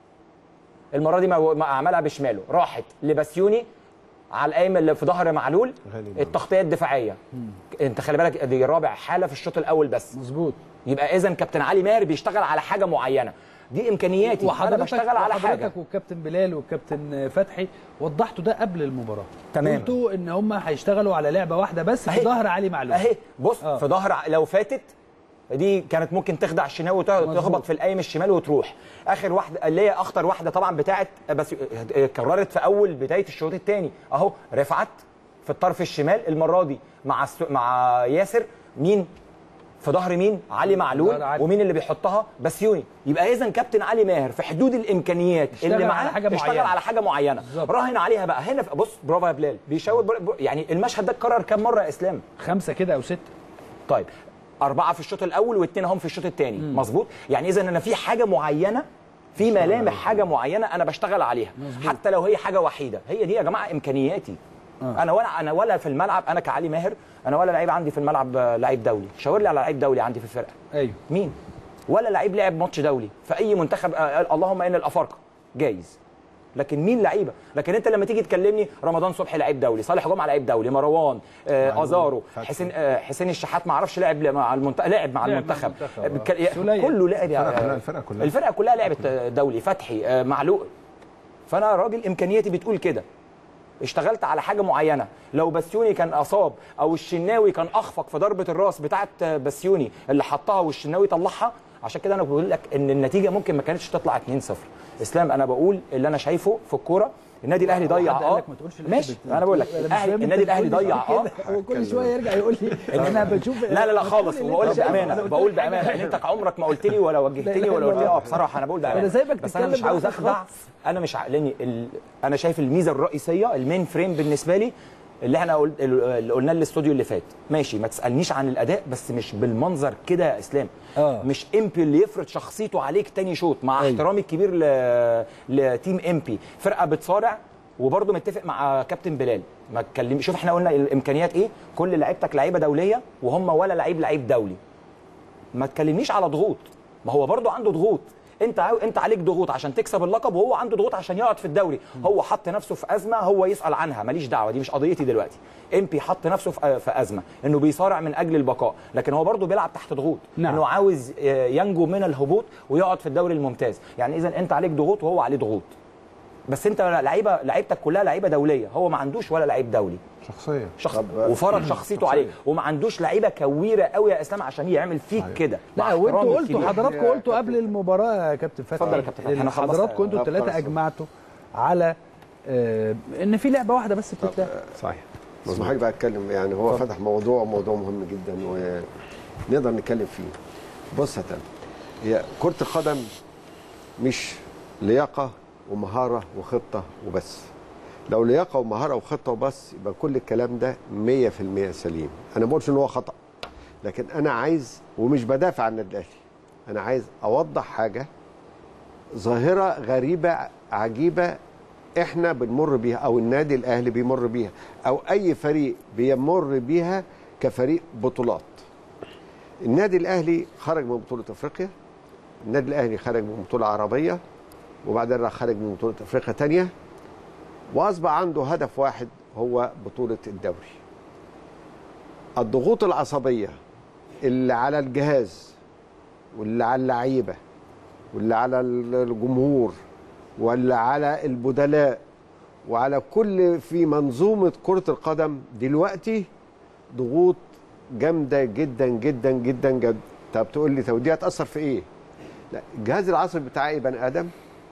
المره دي ما ما عملها بشماله راحت لبسيوني على القايم اللي في ظهر معلول غالبا. التغطيه الدفاعيه انت خلي بالك دي رابع حاله في الشوط الاول بس مظبوط يبقى اذا كابتن علي ماهر بيشتغل على حاجه معينه دي امكانياتي انا وحضرتك بشتغل على حاجه وحضرتك والكابتن بلال والكابتن فتحي وضحتوا ده قبل المباراه تمام. قلتوا ان هم هيشتغلوا على لعبه واحده بس في أهي. ظهر علي معلول اهي بص آه. في ظهر ع- لو فاتت دي كانت ممكن تخدع الشناوي مظبوط. وتخبط في القايم الشمال وتروح اخر واحده اللي هي اخطر واحده طبعا بتاعت بس كررت في اول بدايه الشوط الثاني اهو رفعت في الطرف الشمال المره دي مع الس- مع ياسر مين في ظهر مين علي معلول ظهر علي. ومين اللي بيحطها بسيوني يبقى اذا كابتن علي ماهر في حدود الامكانيات اشتغل اللي على معاه حاجة اشتغل معينة. على حاجه معينه بالظبط. راهن عليها بقى هنا بص برافو يا بلال بيشاور بر- بر- يعني المشهد ده اتكرر كام مره يا اسلام خمسه كده او سته طيب أربعة في الشوط الأول واثنين هم في الشوط الثاني مظبوط يعني إذا أنا في حاجة معينة في ملامح حاجة معينة أنا بشتغل عليها مظبوط. حتى لو هي حاجة وحيدة هي دي يا جماعة إمكانياتي آه. أنا ولا أنا ولا في الملعب أنا كعلي ماهر أنا ولا لعيب عندي في الملعب آه، لعيب دولي شاور لي على لعيب دولي عندي في الفرقة ايوه مين ولا لعيب لعب ماتش دولي في أي منتخب آه، اللهم إن الأفارقة جايز لكن مين لعيبه لكن انت لما تيجي تكلمني رمضان صبحي لعيب دولي صالح جمعه لعيب دولي مروان آه ازارو حسين آه حسين الشحات ما اعرفش لعب مع المنتخب لعب مع لعب مع المنتخب المنتخب. بك- سليم. كله لعب يا- الفرقة كلها- الفرقة كلها. الفرقه كلها لعبت دولي فتحي آه معلوق فانا راجل امكانياتي بتقول كده اشتغلت على حاجه معينه لو بسيوني كان اصاب او الشناوي كان اخفق في ضربه الراس بتاعه بسيوني اللي حطها والشناوي طلعها عشان كده انا بقول لك ان النتيجه ممكن ما كانتش تطلع 2-0 اسلام انا بقول اللي انا شايفه في الكوره النادي الاهلي ضيع حد قال اه لك ما تقولش ماشي الأهلي انا بقول لك بت- أنا مش الأهلي فاهم النادي أنت الاهلي بتقول لي ضيع اه كده. هو كل شويه يرجع يقول لي انا بشوف لا لا لا خالص بتقول وبقول اللي أنت بامانه شايفه. بقول بامانه ان انت عمرك ما قلت لي ولا وجهتني ولا قلت لي اه بصراحه انا بقول بامانه أنا سايبك بس انا تتكلم مش عاوز براحتك اخدع خالص. انا مش ع... لاني ال... انا شايف الميزه الرئيسيه المين فريم بالنسبه لي اللي احنا قل... اللي قلناه الاستوديو اللي فات ماشي ما تسالنيش عن الاداء بس مش بالمنظر كده يا اسلام آه. مش امبي اللي يفرض شخصيته عليك تاني شوط مع أيوة. احترامي الكبير ل... لتيم امبي فرقه بتصارع وبرضه متفق مع كابتن بلال ما اتكلم شوف احنا قلنا الامكانيات ايه كل لعيبتك لعيبه دوليه وهم ولا لعيب لعيب دولي ما تكلمنيش على ضغوط ما هو برضه عنده ضغوط انت عاو... انت عليك ضغوط عشان تكسب اللقب وهو عنده ضغوط عشان يقعد في الدوري هو حط نفسه في ازمه هو يسال عنها ماليش دعوه دي مش قضيتي دلوقتي امبي حط نفسه في في ازمه انه بيصارع من اجل البقاء لكن هو برضه بيلعب تحت ضغوط نعم. انه عاوز آه، ينجو من الهبوط ويقعد في الدوري الممتاز يعني اذا انت عليك ضغوط وهو عليه ضغوط بس انت لعيبه لعيبتك كلها لعيبه دوليه هو ما عندوش ولا لعيب دولي شخصيه شخص وفرض شخصيته عليه وما عندوش لعيبه كويره قوي يا اسلام عشان يعمل فيك كده لا مع وانتوا احترامي قلتوا الكبير. حضراتكم قلتوا قبل المباراه يا كابتن فتحي اتفضل يا كابتن فتحي، إن أنا خلصت. حضراتكم انتوا طب الثلاثه خلاص. اجمعتوا على آه ان في لعبه واحده بس بتتلعب صحيح اسمح لي بقى اتكلم يعني هو فتح موضوع موضوع مهم جدا ونقدر نتكلم فيه بص يا تامر هي كرة القدم مش لياقة ومهارة وخطة وبس لو لياقة ومهارة وخطة وبس يبقى كل الكلام ده 100% سليم انا ما بقولش ان هو خطأ لكن انا عايز ومش بدافع عن النادي الاهلي انا عايز اوضح حاجة ظاهرة غريبة عجيبة احنا بنمر بيها او النادي الاهلي بيمر بيها او اي فريق بيمر بيها كفريق بطولات النادي الاهلي خرج من بطوله افريقيا النادي الاهلي خرج من بطوله عربيه وبعدين راح خرج من بطوله افريقيا تانية واصبح عنده هدف واحد هو بطوله الدوري الضغوط العصبيه اللي على الجهاز واللي على اللعيبه واللي على الجمهور واللي على البدلاء وعلى كل في منظومه كره القدم دلوقتي ضغوط جامده جدا جدا جدا جدا طب تقول لي طب دي هتاثر في ايه؟ لا الجهاز العصبي بتاع اي بني ادم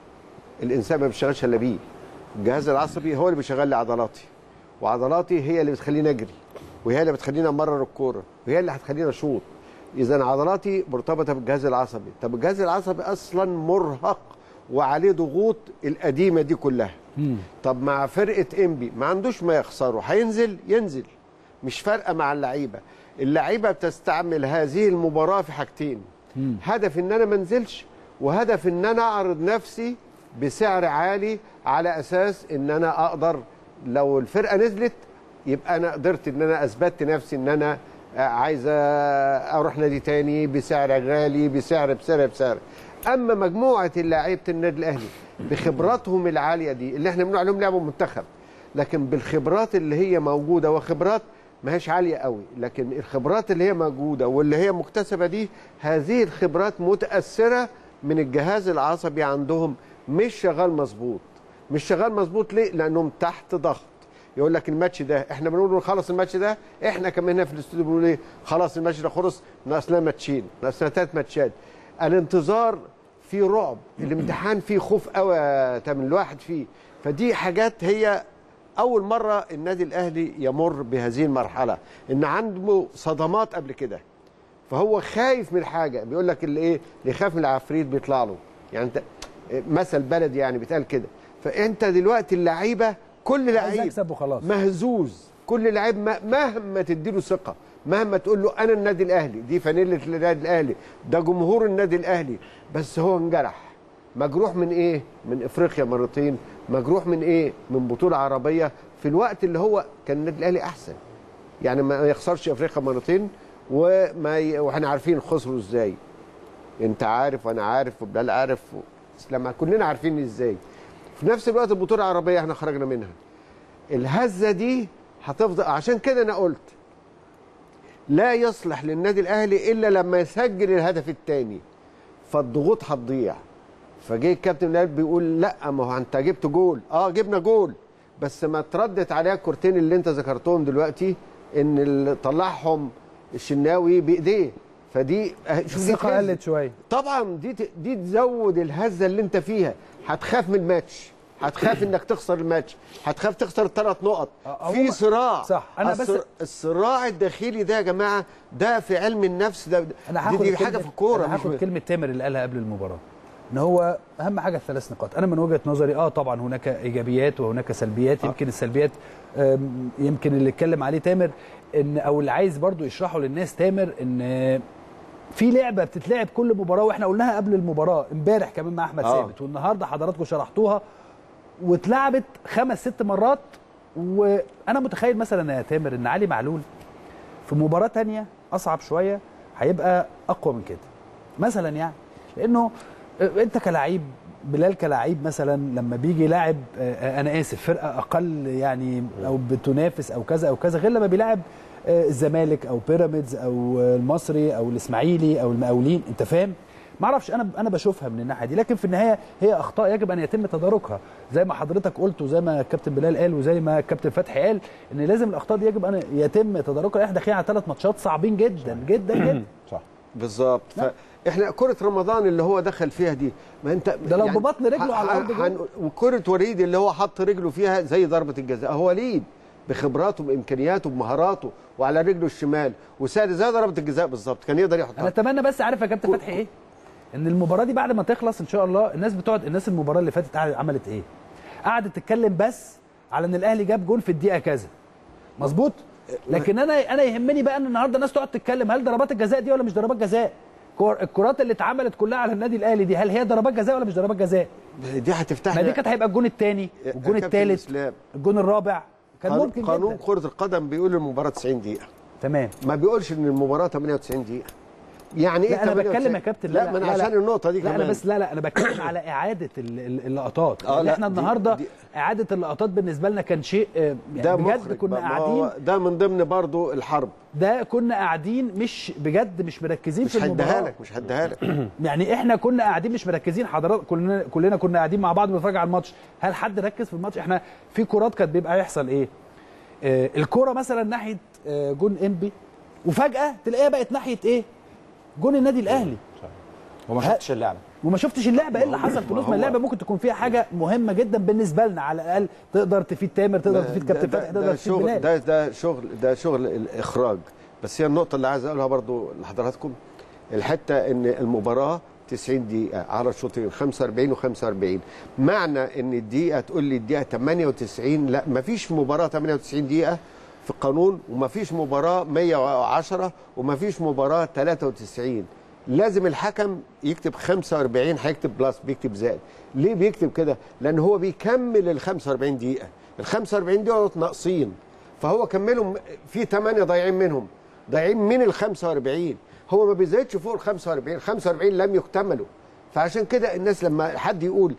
الانسان ما بيشتغلش الا بيه الجهاز العصبي هو اللي بيشغل لي عضلاتي وعضلاتي هي اللي بتخليني اجري وهي اللي بتخليني امرر الكوره وهي اللي هتخليني اشوط اذا عضلاتي مرتبطه بالجهاز العصبي طب الجهاز العصبي اصلا مرهق وعليه ضغوط القديمه دي كلها طب مع فرقه انبي ما عندوش ما يخسره هينزل ينزل مش فارقه مع اللعيبه اللعيبه بتستعمل هذه المباراه في حاجتين هدف ان انا ما انزلش وهدف ان انا اعرض نفسي بسعر عالي على اساس ان انا اقدر لو الفرقه نزلت يبقى انا قدرت ان انا اثبتت نفسي ان انا عايز اروح نادي تاني بسعر غالي بسعر بسعر بسعر اما مجموعه اللاعيبه النادي الاهلي بخبراتهم العاليه دي اللي احنا بنقول عليهم لعبوا منتخب لكن بالخبرات اللي هي موجوده وخبرات ما هيش عاليه قوي لكن الخبرات اللي هي موجوده واللي هي مكتسبه دي هذه الخبرات متاثره من الجهاز العصبي عندهم مش شغال مظبوط مش شغال مظبوط ليه لانهم تحت ضغط يقول لك الماتش ده احنا بنقول خلص الماتش ده احنا كمان هنا في الاستوديو بنقول ايه خلاص الماتش ده خلص ناقصنا ماتشين ناقصنا ثلاث ماتشات الانتظار فيه رعب الامتحان فيه خوف قوي يا تامر الواحد فيه فدي حاجات هي اول مره النادي الاهلي يمر بهذه المرحله ان عنده صدمات قبل كده فهو خايف من حاجه بيقول لك اللي ايه اللي يخاف من العفريت بيطلع له يعني انت مثل بلدي يعني بيتقال كده فانت دلوقتي اللعيبه كل عايز لعيب اكسب وخلاص مهزوز كل لعيب م- مهما تديله ثقه مهما تقول له انا النادي الاهلي دي فانيله النادي الاهلي ده جمهور النادي الاهلي بس هو انجرح مجروح من ايه من افريقيا مرتين مجروح من ايه من بطوله عربيه في الوقت اللي هو كان النادي الاهلي احسن يعني ما يخسرش افريقيا مرتين وما ي... واحنا عارفين خسروا ازاي انت عارف وانا عارف وبلال عارف و... لما كلنا عارفين ازاي في نفس الوقت البطوله العربيه احنا خرجنا منها الهزه دي هتفضل عشان كده انا قلت لا يصلح للنادي الاهلي الا لما يسجل الهدف الثاني فالضغوط هتضيع فجه الكابتن الاهلي بيقول لا ما هو انت جبت جول اه جبنا جول بس ما تردت عليها الكورتين اللي انت ذكرتهم دلوقتي ان اللي طلعهم الشناوي بايديه فدي شوف دي الثقه تهز. قلت شويه طبعا دي ت- دي تزود الهزه اللي انت فيها هتخاف من الماتش هتخاف انك تخسر الماتش هتخاف تخسر الثلاث نقط في هو- صراع صح. أنا بس- الصر- الصراع الداخلي ده يا جماعه ده في علم النفس ده انا دي, هاخد دي الكلمة- حاجه في الكوره انا مش هاخد ب- كلمه تامر اللي قالها قبل المباراه ان هو اهم حاجه الثلاث نقاط انا من وجهه نظري اه طبعا هناك ايجابيات وهناك سلبيات يمكن السلبيات آم، يمكن اللي اتكلم عليه تامر ان او اللي عايز برضو يشرحه للناس تامر ان آه، في لعبه بتتلعب كل مباراه واحنا قلناها قبل المباراه امبارح كمان مع احمد آه. ثابت والنهارده حضراتكم شرحتوها واتلعبت خمس ست مرات وانا متخيل مثلا يا تامر ان علي معلول في مباراه تانية اصعب شويه هيبقى اقوى من كده مثلا يعني لانه انت كلاعب بلال كلاعب مثلا لما بيجي لاعب آه، انا اسف فرقه اقل يعني او بتنافس او كذا او كذا غير لما بيلاعب آه، الزمالك او بيراميدز او آه، المصري او الاسماعيلي او المقاولين انت فاهم ما اعرفش انا انا بشوفها من الناحيه دي لكن في النهايه هي اخطاء يجب ان يتم تداركها زي ما حضرتك قلت وزي ما الكابتن بلال قال وزي ما الكابتن فتحي قال ان لازم الاخطاء دي يجب ان يتم تداركها احنا داخلين على ثلاث ماتشات صعبين جدا جدا جدا صح بالظبط فاحنا كره رمضان اللي هو دخل فيها دي ما انت ده لو ببطن رجله على الأرض جول. هن- وكره وليد اللي هو حط رجله فيها زي ضربه الجزاء هو وليد بخبراته بامكانياته بمهاراته وعلى رجله الشمال وساد زي ضربه الجزاء بالظبط كان يقدر انا يحطها اتمنى بس عارف يا كابتن فتحي ايه ان المباراه دي بعد ما تخلص ان شاء الله الناس بتقعد الناس المباراه اللي فاتت قعدت- عملت ايه قعدت تتكلم بس على ان الاهلي جاب جون في الدقيقه كذا مظبوط لكن انا انا يهمني بقى ان النهارده الناس تقعد تتكلم هل ضربات الجزاء دي ولا مش ضربات جزاء كور- الكرات اللي اتعملت كلها على النادي الاهلي دي هل هي ضربات جزاء ولا مش ضربات جزاء دي هتفتح ما دي لنا- كانت هيبقى الجون الثاني والجون كابتن الثالث إسلام. الجون الرابع كان قانون- ممكن قانون جدا كره القدم بيقول المباراه 90 دقيقه تمام ما بيقولش ان المباراه 98 دقيقه يعني ايه لا انا 98 بتكلم يا كابتن لا, ما انا عشان النقطه دي لا كمان انا بس لا لا انا بتكلم على اعاده ال- ال- اللقطات آه، آه لا، احنا دي- النهارده دي- اعاده اللقطات بالنسبه لنا كان شيء آه، يعني ده بجد مخرج كنا بقى، ما هو قاعدين ده من ضمن برضو الحرب ده كنا قاعدين مش بجد مش مركزين مش في هديها المباراه لك مش هديها لك يعني احنا كنا قاعدين مش مركزين حضرات كلنا كلنا كنا قاعدين مع بعض بنتفرج على الماتش هل حد ركز في الماتش احنا في كرات كانت بيبقى يحصل ايه آه الكره مثلا ناحيه آه جون انبي وفجاه تلاقيها بقت ناحيه ايه جون النادي الاهلي وما شفتش اللعبه وما شفتش اللعبه ايه اللي حصل في نص ما اللعبه ممكن تكون فيها حاجه مهمه جدا بالنسبه لنا على الاقل تقدر تفيد تامر تقدر تفيد كابتن ده, فتحي ده, تقدر ده تفيد شغل بلال ده ده شغل ده شغل الاخراج بس هي النقطه اللي عايز اقولها برضو لحضراتكم الحته ان المباراه 90 دقيقه على الشوطين 45 و45 معنى ان الدقيقه تقول لي الدقيقه 98 لا مفيش مباراه 98 دقيقه في القانون ومفيش مباراه 110 ومفيش مباراه 93 لازم الحكم يكتب 45 هيكتب بلس بيكتب زائد ليه بيكتب كده لان هو بيكمل ال 45 دقيقه ال 45 دقيقه ناقصين فهو كملهم في 8 ضايعين منهم ضايعين من ال 45 هو ما بيزيدش فوق ال 45 45 لم يكتملوا فعشان كده الناس لما حد يقول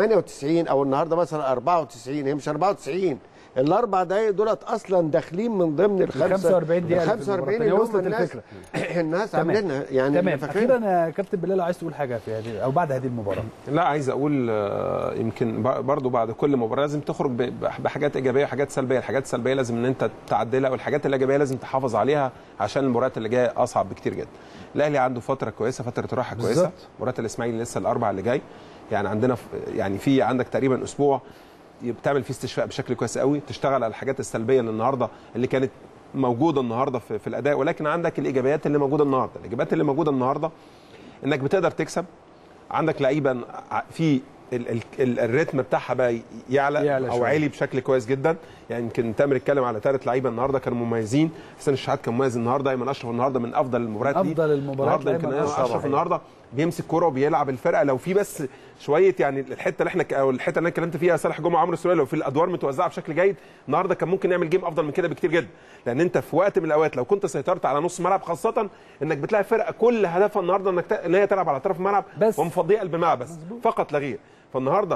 98 او النهارده مثلا 94 هي مش 94 الاربع دقايق دولت اصلا داخلين من ضمن ال 45 دقيقه ال 45 اللي هم الناس الفكره الناس تمام. عاملينها يعني تمام فاكرين اخيرا يا كابتن بلال لو عايز تقول حاجه في هذه او بعد هذه المباراه لا عايز اقول آه، يمكن ب- برضو بعد كل مباراه لازم تخرج ب- بحاجات ايجابيه وحاجات سلبيه الحاجات السلبيه لازم ان انت تعدلها والحاجات الايجابيه لازم تحافظ عليها عشان المباريات اللي جايه اصعب بكتير جدا الاهلي عنده فتره كويسه فتره راحه كويسه بالظبط. مباراه الاسماعيلي لسه الاربع اللي جاي يعني عندنا ف- يعني في عندك تقريبا اسبوع بتعمل فيه استشفاء بشكل كويس قوي تشتغل على الحاجات السلبيه اللي النهارده اللي كانت موجوده النهارده في, في الاداء ولكن عندك الايجابيات اللي موجوده النهارده الايجابيات اللي موجوده النهارده انك بتقدر تكسب عندك لعيبه ع- في ال ال ال الريتم بتاعها بقى يعلى, يعلى او شوية. عالي بشكل كويس جدا يعني يمكن تامر اتكلم على ثلاث لعيبه النهارده كانوا مميزين حسين الشحات كان مميز النهارده ايمن اشرف النهارده من افضل المباريات ليه. أفضل المباريات النهارده يمكن لأيمن ايمن أشرف. اشرف النهارده بيمسك كرة وبيلعب الفرقه لو في بس شويه يعني الحته اللي احنا ك- او الحته اللي انا اتكلمت فيها صالح جمعه وعمرو السوليه لو في الادوار متوزعه بشكل جيد النهارده كان ممكن نعمل جيم افضل من كده بكتير جدا لان انت في وقت من الاوقات لو كنت سيطرت على نص ملعب خاصه انك بتلاقي فرقه كل هدفها النهارده انك ت- ان هي تلعب على طرف الملعب بس. ومفضيه قلب الملعب بس فقط لا غير فالنهارده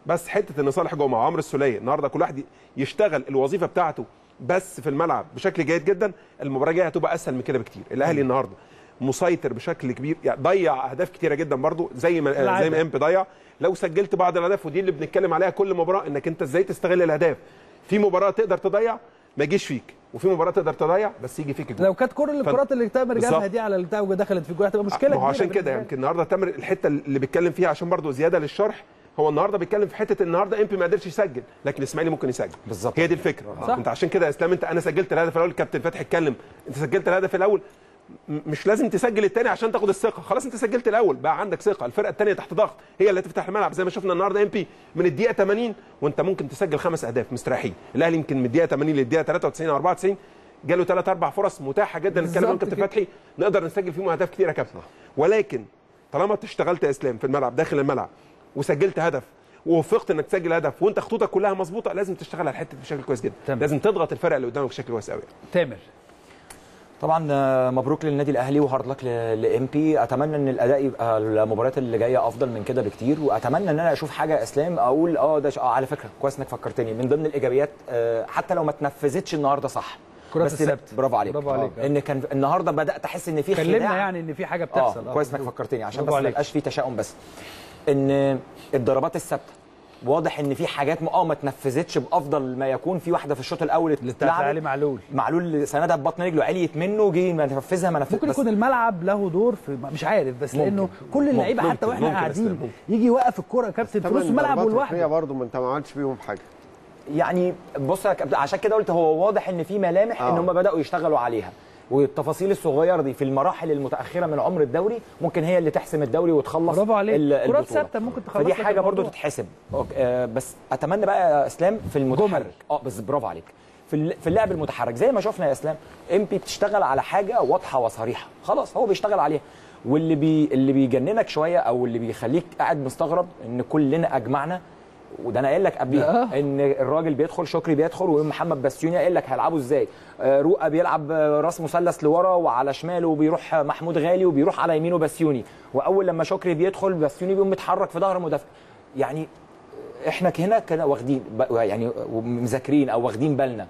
بس حته ان صالح جمعه وعمرو السوليه النهارده كل واحد يشتغل الوظيفه بتاعته بس في الملعب بشكل جيد جدا المباراه الجايه هتبقى اسهل من كده بكتير الاهلي النهارده مسيطر بشكل كبير يعني ضيع اهداف كتيره جدا برضو زي ما العادة. زي ما امبي ضيع لو سجلت بعض الاهداف ودي اللي بنتكلم عليها كل مباراه انك انت ازاي تستغل الاهداف في مباراه تقدر تضيع ما يجيش فيك وفي مباراه تقدر تضيع بس يجي فيك الجول لو كانت كل الكرات اللي تامر جابها بالظبط. دي على البتاع ودخلت في الجول هتبقى مشكله ما هو كبيرة عشان كده بالنسبة يمكن النهارده تامر الحته اللي بيتكلم فيها عشان برضو زياده للشرح هو النهارده بيتكلم في حته النهارده امبي ما قدرش يسجل لكن الاسماعيلي ممكن يسجل بالظبط هي دي الفكره صح. انت عشان كده يا اسلام انت انا سجلت الهدف الاول الكابتن فتحي اتكلم انت سجلت الهدف الاول م- مش لازم تسجل الثاني عشان تاخد الثقه خلاص انت سجلت الاول بقى عندك ثقه الفرقه الثانيه تحت ضغط هي اللي هتفتح الملعب زي ما شفنا النهارده ام بي من الدقيقه 80 وانت ممكن تسجل خمس اهداف مستريحين الاهلي يمكن من الدقيقه 80 للدقيقه 93 او 94 جاله ثلاث اربع فرص متاحه جدا نتكلم بالظبط عن كابتن كده. فتحي نقدر نسجل فيهم اهداف كتيره يا كابتن ولكن طالما انت اشتغلت يا اسلام في الملعب داخل الملعب وسجلت هدف ووفقت انك تسجل هدف وانت خطوطك كلها مظبوطه لازم تشتغل على الحته دي بشكل كويس جدا تمام. لازم تضغط الفرق اللي قدامك بشكل كويس قوي تامر طبعا آه، مبروك للنادي الاهلي وهارد لك لام بي اتمنى ان الاداء يبقى المباريات اللي جايه افضل من كده بكتير واتمنى ان انا اشوف حاجه اسلام اقول اه ده ش- اه على فكره كويس انك فكرتني من ضمن الايجابيات آه، حتى لو ما اتنفذتش النهارده صح كرات بس الثابت. برافو عليك برافو عليك. آه. ان كان النهارده بدات احس ان في كلمنا خداع يعني ان في حاجه بتحصل اه كويس انك فكرتني عشان برافو بس ما عليك. يبقاش في تشاؤم بس ان الضربات الثابته واضح ان في حاجات م- اه ما اتنفذتش بافضل ما يكون في واحده في الشوط الاول بتاعت اتلعبت علي معلول معلول سندها ببطن رجله عليت منه جه ما نفذها ما نفذها ممكن يكون الملعب له دور في مش عارف بس ممكن. لانه كل اللعيبه ممكن. حتى واحنا ممكن يا أستاذ، قاعدين ممكن. يجي يوقف الكوره يا كابتن في نص الملعب والواحده برضه ما انت ما عملتش بيهم حاجه يعني بص يا كابتن عشان كده قلت هو واضح ان في ملامح ان آه. هم بداوا يشتغلوا عليها والتفاصيل الصغيره دي في المراحل المتاخره من عمر الدوري ممكن هي اللي تحسم الدوري وتخلص برافو عليك. ال- كرات البطولة. ثابتة ممكن تخلص فدي لك حاجه برضو الموضوع. تتحسب أوك- آه، بس اتمنى بقى يا اسلام في المتحرك اه بس برافو عليك في الل- في اللعب المتحرك زي ما شفنا يا اسلام ام بي بتشتغل على حاجه واضحه وصريحه خلاص هو بيشتغل عليها واللي بي اللي بيجننك شويه او اللي بيخليك قاعد مستغرب ان كلنا اجمعنا وده انا قايل لك قبليها ان الراجل بيدخل شكري بيدخل ومحمد بسيوني قايل لك هيلعبوا ازاي آه، رؤى بيلعب آه، راس مثلث لورا وعلى شماله بيروح محمود غالي وبيروح على يمينه بسيوني واول لما شكري بيدخل بسيوني بيقوم متحرك في ظهر المدافع يعني احنا هنا كده واخدين ب- يعني مذاكرين او واخدين بالنا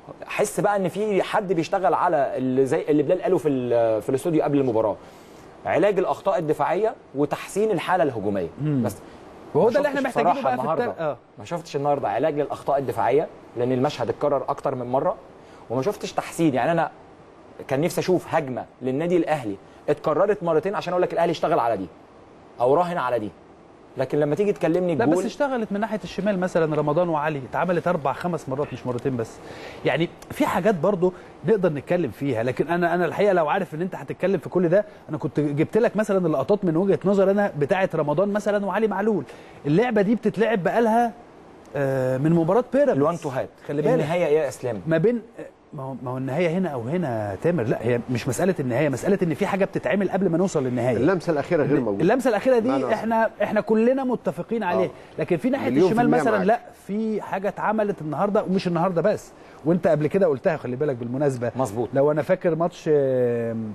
حس بقى ان في حد بيشتغل على اللي زي اللي بلال قاله في ال- في الاستوديو قبل المباراه علاج الاخطاء الدفاعيه وتحسين الحاله الهجوميه مم. بس وهو ما ده اللي احنا شفتش محتاجينه بصراحة بقى في النهارده التل... اه ما شفتش النهارده علاج للاخطاء الدفاعيه لان المشهد اتكرر اكتر من مره وما شفتش تحسين يعني انا كان نفسي اشوف هجمه للنادي الاهلي اتكررت مرتين عشان اقول لك الاهلي اشتغل على دي او راهن على دي لكن لما تيجي تكلمني لا بس الجول اشتغلت من ناحيه الشمال مثلا رمضان وعلي اتعملت اربع خمس مرات مش مرتين بس يعني في حاجات برضو نقدر نتكلم فيها لكن انا انا الحقيقه لو عارف ان انت هتتكلم في كل ده انا كنت جبت لك مثلا اللقطات من وجهه نظر انا بتاعه رمضان مثلا وعلي معلول اللعبه دي بتتلعب بقالها آه، من مباراه بيراميدز الوان تو هات خلي بالك النهايه ايه يا اسلام ما بين ما هو ما هو النهايه هنا او هنا تامر لا هي مش مساله النهايه مساله ان في حاجه بتتعمل قبل ما نوصل للنهايه اللمسه الاخيره غير موجوده اللمسه الاخيره دي معنى احنا احنا كلنا متفقين عليه آه. لكن في ناحيه مليون في الشمال المية مثلا معاك. لا في حاجه اتعملت النهارده ومش النهارده بس وانت قبل كده قلتها خلي بالك بالمناسبه مظبوط لو انا فاكر ماتش آم،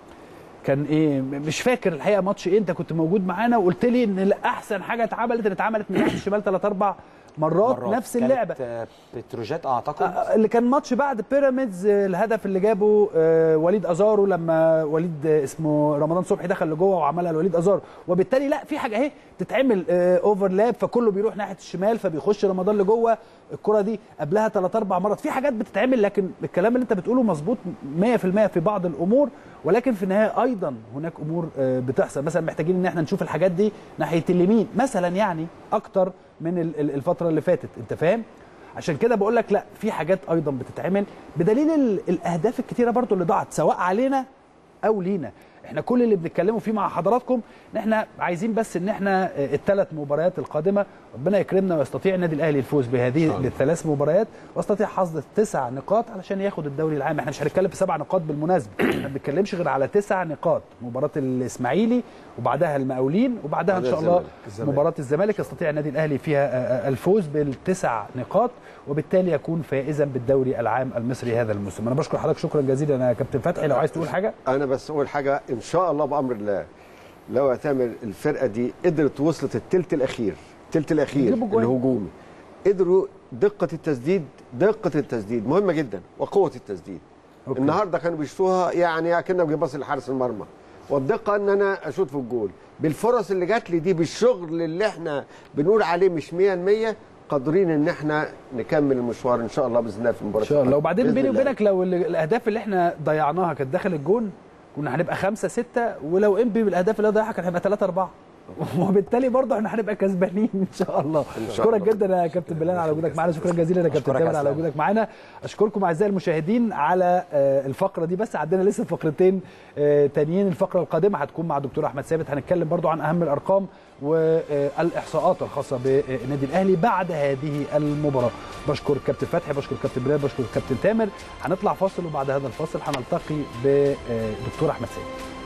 كان ايه مش فاكر الحقيقه ماتش ايه انت كنت موجود معانا وقلت لي ان احسن حاجه اتعملت ان اتعملت من ناحيه الشمال ثلاث اربع مرات, مرات. نفس كانت، اللعبه آه، بتروجيت اعتقد آه، اللي كان ماتش بعد بيراميدز آه، الهدف اللي جابه آه، وليد ازارو لما وليد آه، اسمه رمضان صبحي دخل لجوه وعملها لوليد ازارو وبالتالي لا في حاجه اهي تتعمل آه، اوفرلاب فكله بيروح ناحيه الشمال فبيخش رمضان لجوه الكره دي قبلها ثلاث اربع مرات في حاجات بتتعمل لكن الكلام اللي انت بتقوله مظبوط 100% في بعض الامور ولكن في النهايه ايضا هناك امور آه، بتحصل مثلا محتاجين ان احنا نشوف الحاجات دي ناحيه اليمين مثلا يعني اكتر من ال- ال- الفتره اللي فاتت انت فاهم عشان كده بقول لك لا في حاجات ايضا بتتعمل بدليل ال- الاهداف الكتيره برضو اللي ضاعت سواء علينا او لينا احنا كل اللي بنتكلموا فيه مع حضراتكم ان احنا عايزين بس ان احنا الثلاث مباريات القادمه ربنا يكرمنا ويستطيع النادي الاهلي الفوز بهذه الثلاث مباريات ويستطيع حصد تسع نقاط علشان ياخد الدوري العام احنا مش هنتكلم في سبع نقاط بالمناسبه ما بنتكلمش غير على تسع نقاط مباراه الاسماعيلي وبعدها المقاولين وبعدها ان بعدها شاء الله الزمالك. الزمالك. مباراه الزمالك يستطيع النادي الاهلي فيها آه، آه، الفوز بالتسع نقاط وبالتالي يكون فائزا بالدوري العام المصري هذا الموسم انا بشكر حضرتك شكرا جزيلا يا كابتن فتحي لو عايز تقول حاجه انا بس اقول حاجه ان شاء الله بامر الله لو اعتمر الفرقه دي قدرت وصلت الثلث الاخير الثلث الاخير يجيبوا جوان. الهجومي قدروا دقه التسديد دقه التسديد مهمه جدا وقوه التسديد أوكي. النهارده كانوا بيشوطوها يعني اكنك بيباصي لحارس المرمى والدقه ان انا اشوط في الجول بالفرص اللي جات لي دي بالشغل اللي احنا بنقول عليه مش 100% قادرين ان احنا نكمل المشوار ان شاء الله باذن الله في المباراه ان شاء الله وبعدين بإذن بيني الله. وبينك لو ال- الاهداف اللي احنا ضيعناها كانت داخل الجون كنا هنبقى خمسة ستة ولو انبي بالاهداف اللي ضيعها كان هيبقى ثلاثة أربعة وبالتالي برضه احنا هنبقى كسبانين ان شاء الله اشكرك جدا يا كابتن بلال على وجودك معانا شكرا جزيلا يا كابتن أشكرك تامر يا على أسلام. وجودك معانا اشكركم اعزائي المشاهدين على آه، الفقره دي بس عندنا لسه فقرتين آه، تانيين الفقره القادمه هتكون مع دكتور احمد ثابت هنتكلم برضو عن اهم الارقام والاحصاءات الخاصه بالنادي الاهلي بعد هذه المباراه بشكر كابتن فتحي بشكر كابتن بلال بشكر كابتن تامر هنطلع فاصل وبعد هذا الفاصل هنلتقي بدكتور احمد ثابت